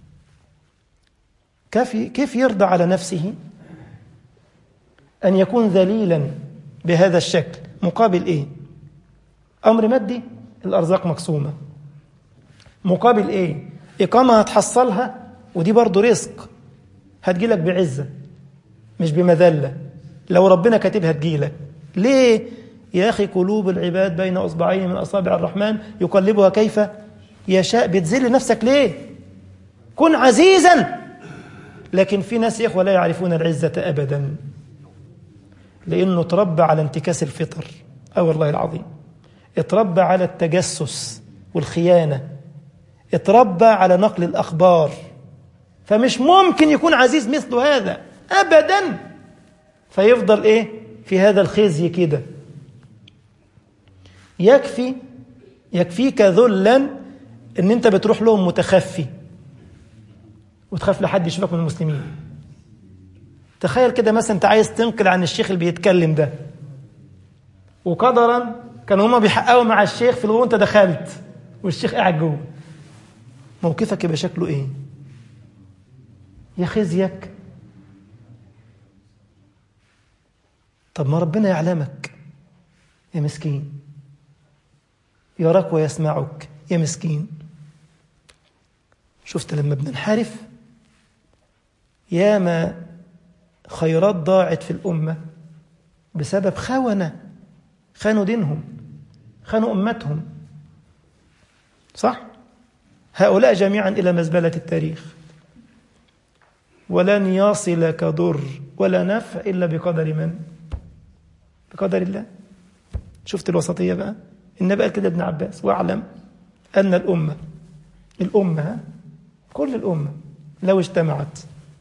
كيف كيف يرضى على نفسه ان يكون ذليلا بهذا الشكل مقابل ايه امر مادي الارزاق مقسومه مقابل ايه اقامه هتحصلها ودي برضه رزق هتجيلك بعزه مش بمذله لو ربنا كاتبها تجيلك ليه يا أخي قلوب العباد بين أصبعين من أصابع الرحمن يقلبها كيف يشاء بتذل نفسك ليه كن عزيزا لكن في ناس يا إخوة لا يعرفون العزة أبدا لأنه تربى على انتكاس الفطر أو والله العظيم اتربى على التجسس والخيانة اتربى على نقل الأخبار فمش ممكن يكون عزيز مثل هذا أبدا فيفضل إيه في هذا الخزي كده يكفي يكفيك ذلا ان انت بتروح لهم متخفي وتخاف لحد يشوفك من المسلمين تخيل كده مثلا انت عايز تنقل عن الشيخ اللي بيتكلم ده وقدرا كانوا هما بيحققوا مع الشيخ في وانت دخلت والشيخ قاعد جوه موقفك يبقى شكله ايه يا خزيك طب ما ربنا يعلمك يا مسكين يراك ويسمعك يا مسكين شفت لما بننحرف ياما خيرات ضاعت في الأمة بسبب خونة خانوا دينهم خانوا أمتهم صح؟ هؤلاء جميعا إلى مزبلة التاريخ ولن يصلك ضر ولا نفع إلا بقدر من؟ بقدر الله شفت الوسطية بقى؟ النبي قال كده ابن عباس واعلم أن الأمة الأمة كل الأمة لو اجتمعت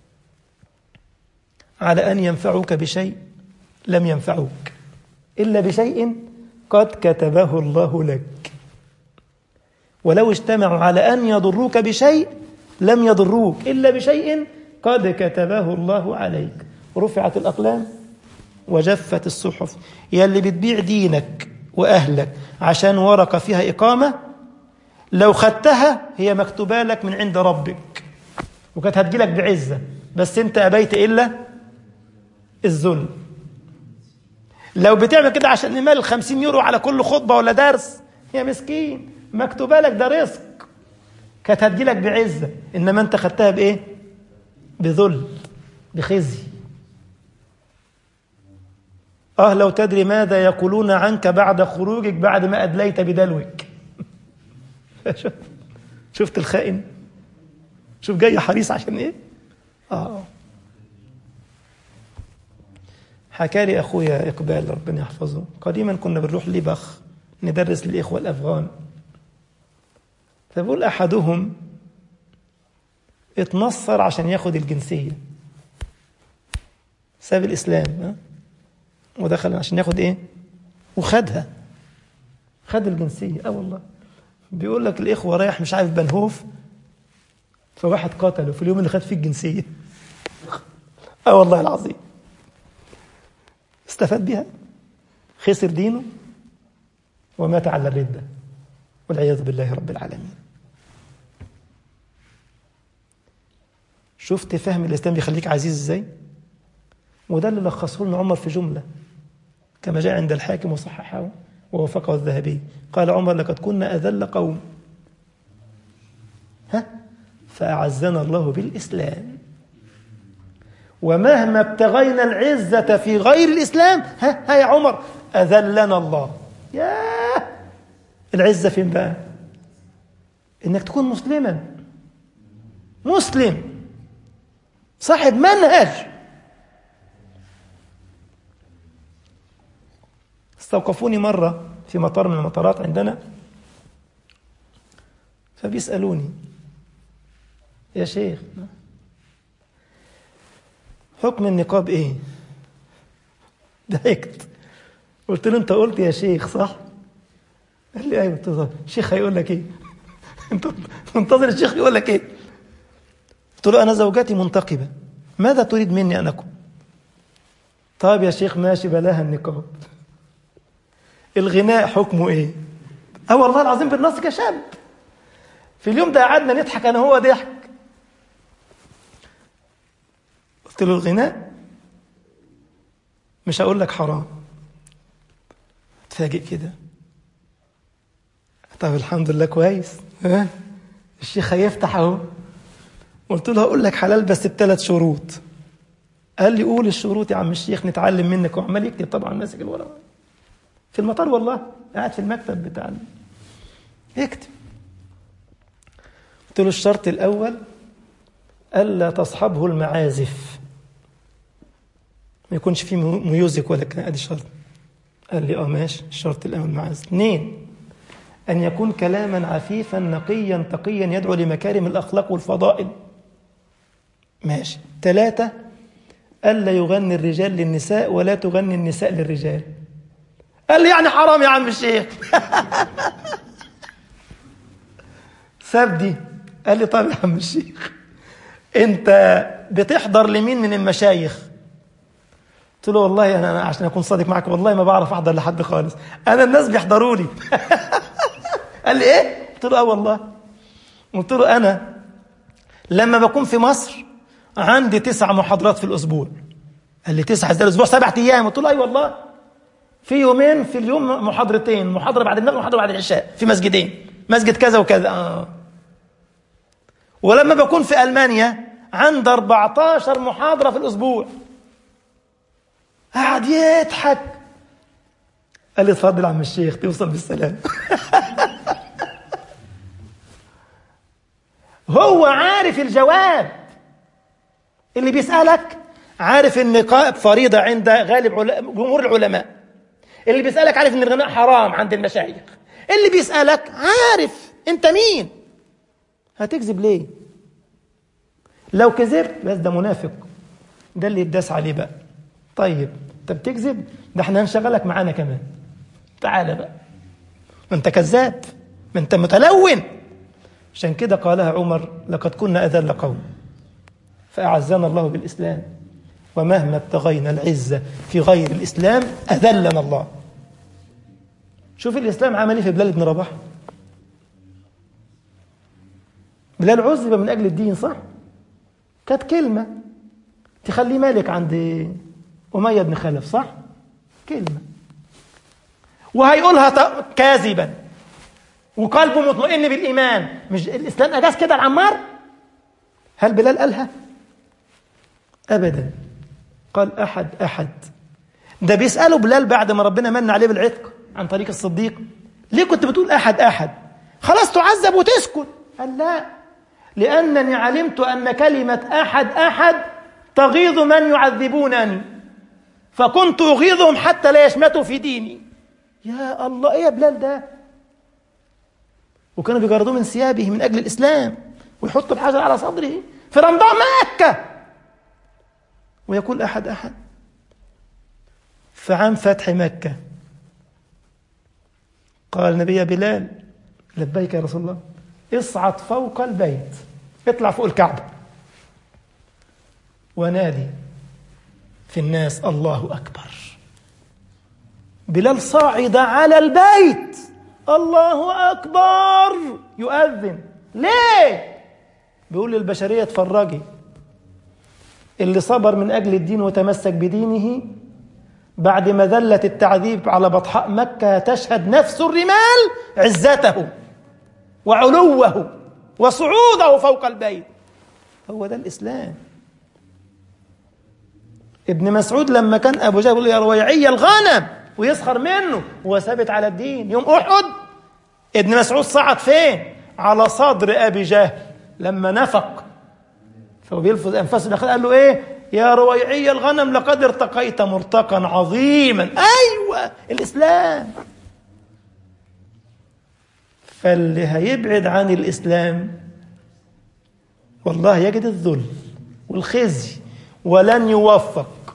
على أن ينفعوك بشيء لم ينفعوك إلا بشيء قد كتبه الله لك ولو اجتمعوا على أن يضروك بشيء لم يضروك إلا بشيء قد كتبه الله عليك رفعت الأقلام وجفت الصحف يا اللي بتبيع دينك وأهلك عشان ورقة فيها إقامة لو خدتها هي مكتوبة لك من عند ربك وكانت هتجيلك بعزة بس أنت أبيت إلا الذل لو بتعمل كده عشان نمال الخمسين يورو على كل خطبة ولا درس يا مسكين مكتوبة لك ده رزق كانت هتجيلك بعزة إنما أنت خدتها بإيه بذل بخزي آه لو تدري ماذا يقولون عنك بعد خروجك بعد ما أدليت بدلوك شفت الخائن شوف جاي حريص عشان إيه آه حكى لي أخويا إقبال ربنا يحفظه قديما كنا بنروح لبخ ندرس للإخوة الأفغان فبقول أحدهم اتنصر عشان ياخد الجنسية ساب الإسلام ها؟ ودخل عشان ياخد إيه وخدها خد الجنسية اه والله بيقول لك الإخوة رايح مش عارف بنهوف فواحد قتله في اليوم اللي خد فيه الجنسية اه والله العظيم استفاد بها خسر دينه ومات على الردة والعياذ بالله رب العالمين شفت فهم الإسلام بيخليك عزيز إزاي وده اللي لخصه لنا عمر في جملة كما جاء عند الحاكم وصححه ووافقه الذهبي قال عمر لقد كنا أذل قوم ها فأعزنا الله بالإسلام ومهما ابتغينا العزة في غير الإسلام ها, ها يا عمر أذلنا الله ياه العزة فين بقى إنك تكون مسلما مسلم صاحب منهج استوقفوني مرة في مطار من المطارات عندنا فبيسألوني يا شيخ حكم النقاب ايه ضحكت قلت له انت قلت يا شيخ صح قال لي ايوه قلت الشيخ هيقول لك ايه انت منتظر الشيخ يقول لك ايه قلت له انا زوجتي منتقبه ماذا تريد مني ان اكون طيب يا شيخ ماشي بلاها النقاب الغناء حكمه ايه اه والله العظيم بالنص كشاب في اليوم ده قعدنا نضحك انا هو ضحك قلت له الغناء مش هقول لك حرام اتفاجئ كده طب الحمد لله كويس ها الشيخ هيفتح اهو قلت له هقول لك حلال بس بثلاث شروط قال لي قول الشروط يا عم الشيخ نتعلم منك وعمال يكتب طبعا ماسك الورقه في المطار والله قاعد في المكتب بتاع يكتب قلت له الشرط الأول ألا تصحبه المعازف ما يكونش فيه ميوزك ولا كان ادي شرط قال لي اه ماشي الشرط الأول المعازف اثنين أن يكون كلاما عفيفا نقيا تقيا يدعو لمكارم الأخلاق والفضائل ماشي ثلاثة ألا يغني الرجال للنساء ولا تغني النساء للرجال قال لي يعني حرام يا عم الشيخ ساب دي قال لي طيب يا عم الشيخ انت بتحضر لمين من المشايخ قلت له والله انا أنا عشان اكون صادق معك والله ما بعرف احضر لحد خالص انا الناس بيحضروا لي قال لي ايه قلت له اه والله قلت له انا لما بكون في مصر عندي تسع محاضرات في الاسبوع قال لي تسعة ازاي الاسبوع سبعة ايام قلت له اي والله في يومين في اليوم محاضرتين محاضرة بعد المغرب ومحاضرة بعد العشاء في مسجدين مسجد كذا وكذا آه. ولما بكون في ألمانيا عند 14 محاضرة في الأسبوع قعد يضحك قال لي اتفضل عم الشيخ توصل بالسلام هو عارف الجواب اللي بيسألك عارف النقاب فريضة عند غالب جمهور العلماء اللي بيسألك عارف ان الغناء حرام عند المشايخ اللي بيسألك عارف انت مين هتكذب ليه لو كذبت بس ده منافق ده اللي يداس عليه بقى طيب انت بتكذب ده احنا هنشغلك معانا كمان تعالى بقى ما انت كذاب ما انت متلون عشان كده قالها عمر لقد كنا اذل قوم فاعزنا الله بالاسلام ومهما ابتغينا العزة في غير الإسلام أذلنا الله شوف الإسلام عمل ايه في بلال بن رباح بلال عذب من أجل الدين صح كانت كلمة تخليه مالك عند أمية بن خلف صح كلمة وهيقولها كاذبا وقلبه مطمئن بالإيمان مش الإسلام أجاز كده العمار هل بلال قالها أبدا قال أحد أحد ده بيسأله بلال بعد ما ربنا من عليه بالعتق عن طريق الصديق ليه كنت بتقول أحد أحد خلاص تعذب وتسكت قال لا لأنني علمت أن كلمة أحد أحد تغيظ من يعذبونني فكنت أغيظهم حتى لا يشمتوا في ديني يا الله إيه يا بلال ده وكانوا بيجردوه من ثيابه من أجل الإسلام ويحطوا الحجر على صدره في رمضان مكة ويقول أحد أحد في عام فتح مكة قال النبي يا بلال لبيك يا رسول الله اصعد فوق البيت اطلع فوق الكعبة ونادي في الناس الله أكبر بلال صعد على البيت الله أكبر يؤذن ليه بيقول للبشرية اتفرجي اللي صبر من أجل الدين وتمسك بدينه بعد مذلة التعذيب على بطحاء مكة تشهد نفس الرمال عزته وعلوه وصعوده فوق البيت هو ده الإسلام ابن مسعود لما كان أبو جهل يقول يا رويعي الغنم ويسخر منه هو ثابت على الدين يوم أحد ابن مسعود صعد فين على صدر أبي جهل لما نفق فهو بيلفظ أنفاسه قال له إيه يا رويعي الغنم لقد ارتقيت مرتقا عظيما أيوة الإسلام فاللي هيبعد عن الإسلام والله يجد الذل والخزي ولن يوفق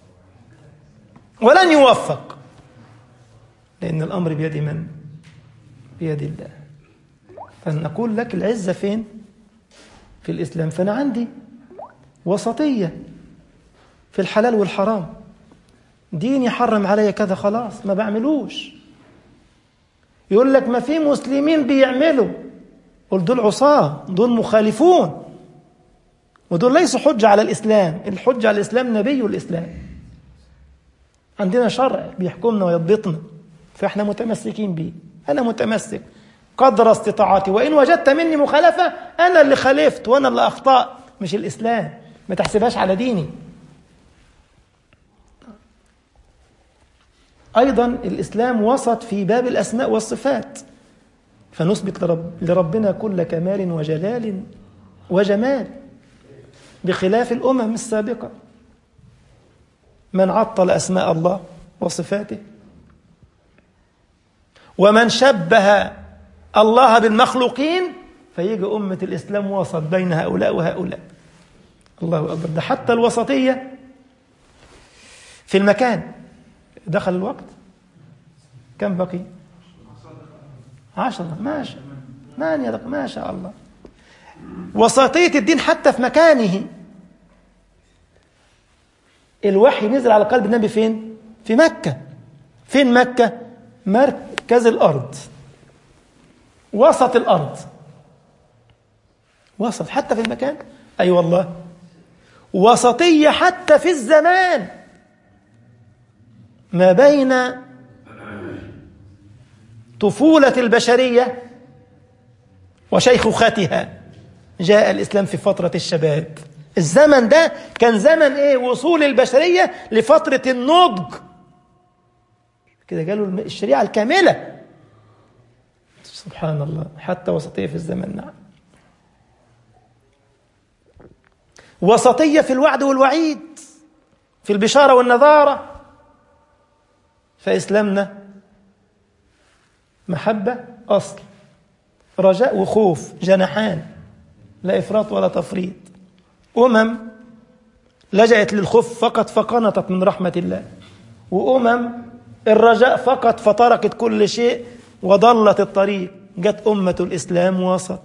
ولن يوفق لأن الأمر بيد من؟ بيد الله فنقول لك العزة فين؟ في الإسلام فأنا عندي وسطية في الحلال والحرام دين يحرم علي كذا خلاص ما بعملوش يقول لك ما في مسلمين بيعملوا قل دول عصاة دول مخالفون ودول ليسوا حجة على الإسلام الحجة على الإسلام نبي الإسلام عندنا شرع بيحكمنا ويضبطنا فإحنا متمسكين به أنا متمسك قدر استطاعتي وإن وجدت مني مخالفة أنا اللي خالفت وأنا اللي أخطأت مش الإسلام ما تحسبهاش على ديني أيضا الإسلام وسط في باب الأسماء والصفات فنثبت لرب لربنا كل كمال وجلال وجمال بخلاف الأمم السابقة من عطل أسماء الله وصفاته ومن شبه الله بالمخلوقين فيجي أمة الإسلام وسط بين هؤلاء وهؤلاء الله أكبر ده حتى الوسطية في المكان دخل الوقت كم بقي عشرة ما شاء ثمانية دقائق ما شاء الله وسطية الدين حتى في مكانه الوحي نزل على قلب النبي فين في مكة فين مكة مركز الأرض وسط الأرض وسط حتى في المكان أي أيوة والله وسطية حتى في الزمان ما بين طفولة البشرية وشيخوختها جاء الإسلام في فترة الشباب الزمن ده كان زمن إيه وصول البشرية لفترة النضج كده قالوا الشريعة الكاملة سبحان الله حتى وسطية في الزمن نعم وسطية في الوعد والوعيد في البشارة والنظارة فإسلامنا محبة أصل رجاء وخوف جناحان لا إفراط ولا تفريط أمم لجأت للخوف فقط فقنطت من رحمة الله وأمم الرجاء فقط فتركت كل شيء وضلت الطريق جت أمة الإسلام وسط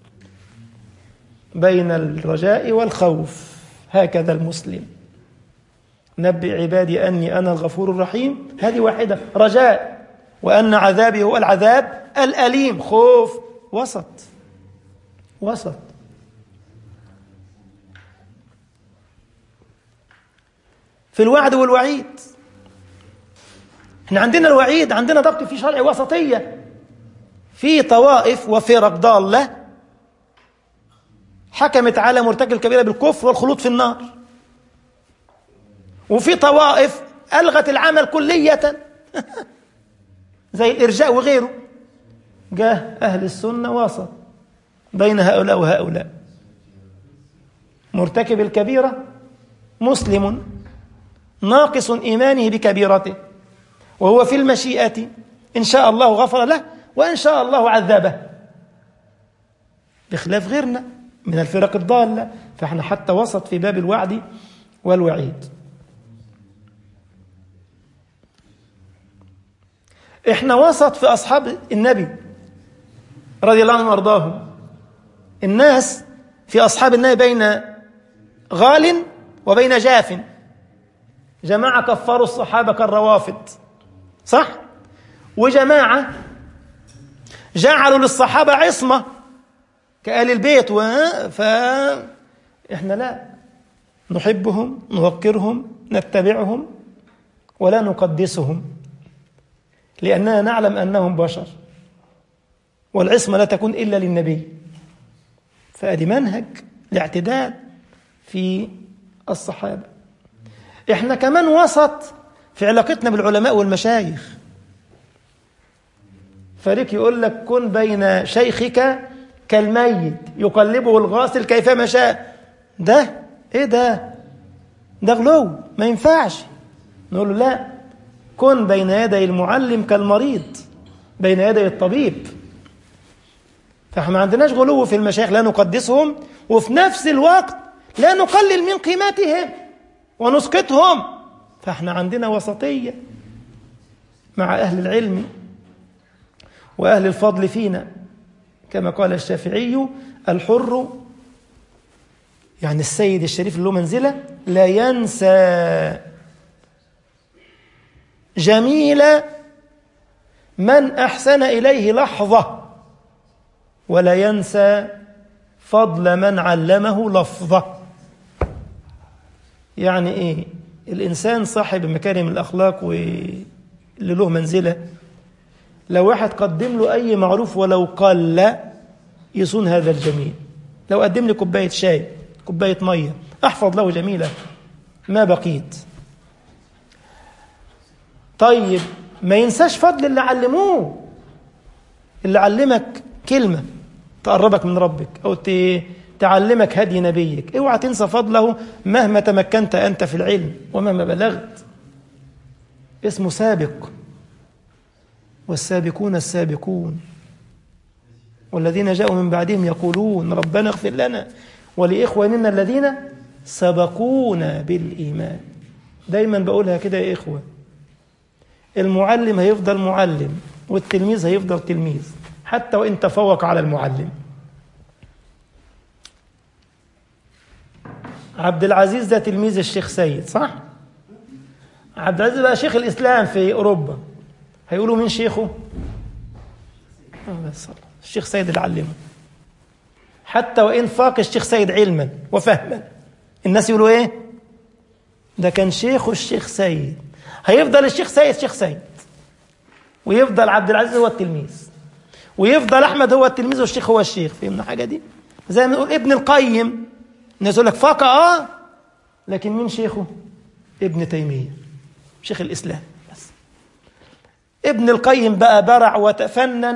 بين الرجاء والخوف هكذا المسلم نبئ عبادي أني أنا الغفور الرحيم هذه واحدة رجاء وأن عذابي هو العذاب الأليم خوف وسط وسط في الوعد والوعيد احنا عندنا الوعيد عندنا ضبط في شرع وسطية في طوائف وفرق ضالة حكمت على مرتكب الكبيرة بالكفر والخلود في النار وفي طوائف ألغت العمل كلية زي الإرجاء وغيره جاء أهل السنة وسط بين هؤلاء وهؤلاء مرتكب الكبيرة مسلم ناقص إيمانه بكبيرته وهو في المشيئة إن شاء الله غفر له وإن شاء الله عذبه بخلاف غيرنا من الفرق الضالة فإحنا حتى وسط في باب الوعد والوعيد إحنا وسط في أصحاب النبي رضي الله عنهم وأرضاهم الناس في أصحاب النبي بين غال وبين جاف جماعة كفروا الصحابة كالروافد صح وجماعة جعلوا للصحابة عصمة كآل البيت و... فإحنا لا نحبهم نوقرهم نتبعهم ولا نقدسهم لأننا نعلم أنهم بشر والعصمة لا تكون إلا للنبي فأدي منهج الاعتدال في الصحابة احنا كمان وسط في علاقتنا بالعلماء والمشايخ فريق يقول لك كن بين شيخك كالميت يقلبه الغاسل كيفما شاء ده ايه ده ده غلو ما ينفعش نقول له لا كن بين يدي المعلم كالمريض بين يدي الطبيب فاحنا ما عندناش غلو في المشايخ لا نقدسهم وفي نفس الوقت لا نقلل من قيمتهم ونسقطهم فاحنا عندنا وسطية مع أهل العلم وأهل الفضل فينا كما قال الشافعي الحر يعني السيد الشريف اللي له منزلة لا ينسى جميل من أحسن إليه لحظة ولا ينسى فضل من علمه لفظة يعني إيه الإنسان صاحب مكارم الأخلاق واللي له منزلة لو واحد قدم له أي معروف ولو قل يصون هذا الجميل لو قدم لي كوباية شاي كوباية مية أحفظ له جميلة ما بقيت طيب ما ينساش فضل اللي علموه اللي علمك كلمة تقربك من ربك أو تعلمك هدي نبيك اوعى تنسى فضله مهما تمكنت أنت في العلم ومهما بلغت اسمه سابق والسابقون السابقون والذين جاءوا من بعدهم يقولون ربنا اغفر لنا ولإخواننا الذين سبقونا بالإيمان دايما بقولها كده يا إخوة المعلم هيفضل معلم والتلميذ هيفضل تلميذ حتى وإن تفوق على المعلم عبد العزيز ده تلميذ الشيخ سيد صح؟ عبد العزيز بقى شيخ الإسلام في أوروبا هيقولوا مين شيخه؟ بس الشيخ سيد اللي علمه حتى وإن فاق الشيخ سيد علما وفهما الناس يقولوا إيه؟ ده كان شيخه الشيخ سيد هيفضل الشيخ سيد شيخ سيد ويفضل عبد العزيز هو التلميذ ويفضل أحمد هو التلميذ والشيخ هو الشيخ فهمنا حاجة دي؟ زي ما نقول ابن القيم الناس يقول لك فاق اه لكن مين شيخه؟ ابن تيمية شيخ الإسلام بس ابن القيم بقى برع وتفنن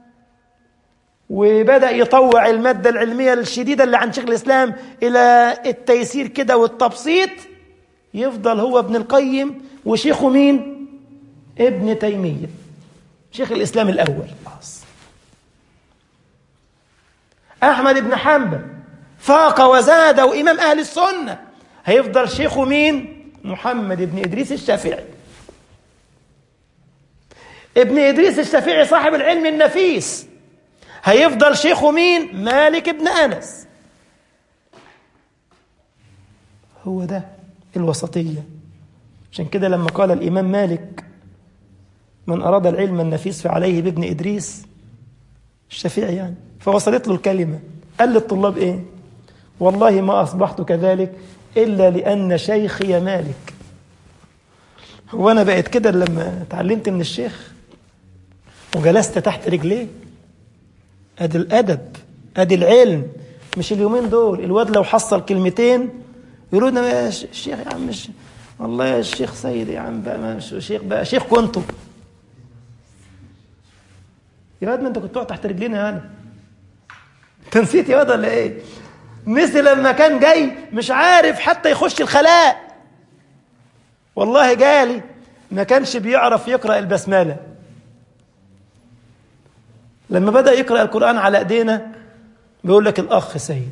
وبدأ يطوع المادة العلمية الشديدة اللي عن شيخ الإسلام إلى التيسير كده والتبسيط يفضل هو ابن القيم وشيخه مين؟ ابن تيمية شيخ الإسلام الأول أحمد بن حنبل فاق وزاد وإمام أهل السنة هيفضل شيخه مين؟ محمد بن إدريس الشافعي ابن إدريس الشافعي صاحب العلم النفيس هيفضل شيخه مين؟ مالك بن أنس هو ده الوسطية عشان كده لما قال الإمام مالك من أراد العلم النفيس فعليه بابن إدريس الشافعي يعني فوصلت له الكلمة قال للطلاب إيه والله ما أصبحت كذلك إلا لأن شيخي مالك هو أنا بقيت كده لما اتعلمت من الشيخ وجلست تحت رجليه أدي الأدب أدي العلم مش اليومين دول الواد لو حصل كلمتين يقولوا لنا يا الشيخ يا عم مش والله يا الشيخ سيد يا عم بقى ما شيخ بقى شيخ كنتوا يا واد ما انت كنت تقعد تحت رجلينا يا انا انت نسيت يا واد ولا ايه؟ نسي لما كان جاي مش عارف حتى يخش الخلاء والله جالي ما كانش بيعرف يقرأ البسملة لما بدأ يقرأ القرآن على ايدينا بيقول لك الأخ سيد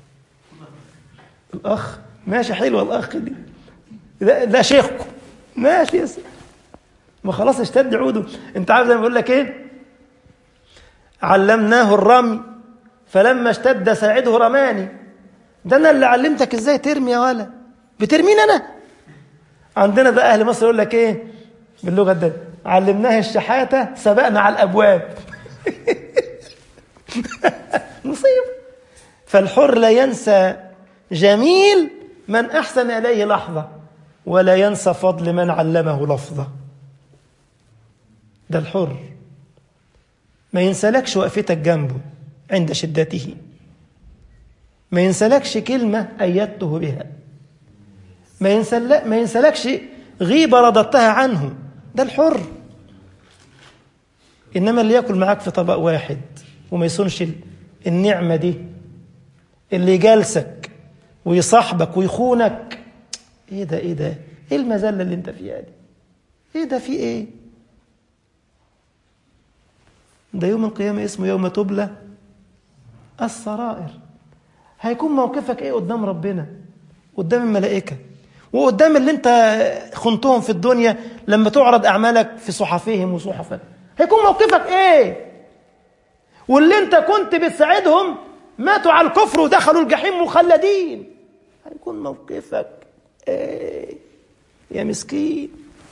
الأخ ماشي حلوة الأخ دي ده, ده شيخكم ماشي يا سيدي ما خلاص اشتد عوده انت عارف زي ما بيقول لك ايه علمناه الرمي فلما اشتد ساعده رماني ده انا اللي علمتك ازاي ترمي يا ولا بترميني انا عندنا بقى اهل مصر يقول لك ايه باللغه ده علمناها الشحاتة سبقنا على الأبواب مصيبة فالحر لا ينسى جميل من أحسن إليه لحظة ولا ينسى فضل من علمه لفظة ده الحر ما ينسلكش وقفتك جنبه عند شدته ما ينسلكش كلمة أيدته بها ما, ينسل... ما ينسلكش غيبة رددتها عنه ده الحر إنما اللي يأكل معاك في طبق واحد وما يصونش النعمة دي اللي يجالسك ويصاحبك ويخونك ايه ده ايه ده ايه المذلة اللي انت فيها دي ايه ده في ايه ده يوم القيامة اسمه يوم تبلى السرائر هيكون موقفك ايه قدام ربنا قدام الملائكة وقدام اللي انت خنتهم في الدنيا لما تعرض اعمالك في صحفهم وصحفك هيكون موقفك ايه واللي انت كنت بتساعدهم ماتوا على الكفر ودخلوا الجحيم مخلدين هيكون موقفك ايه يا مسكين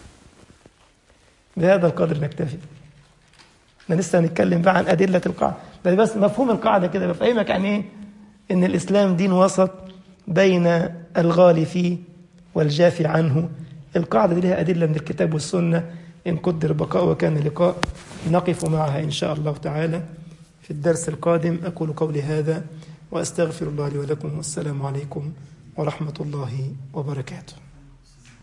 بهذا القدر نكتفي احنا لسه هنتكلم بقى عن ادله القاعده ده بس مفهوم القاعده كده بفهمك يعني ايه ان الاسلام دين وسط بين الغالي فيه والجافي عنه القاعده دي لها ادله من الكتاب والسنه ان قدر بقاء وكان لقاء نقف معها ان شاء الله تعالى في الدرس القادم اقول قولي هذا واستغفر الله لي ولكم والسلام عليكم ورحمه الله وبركاته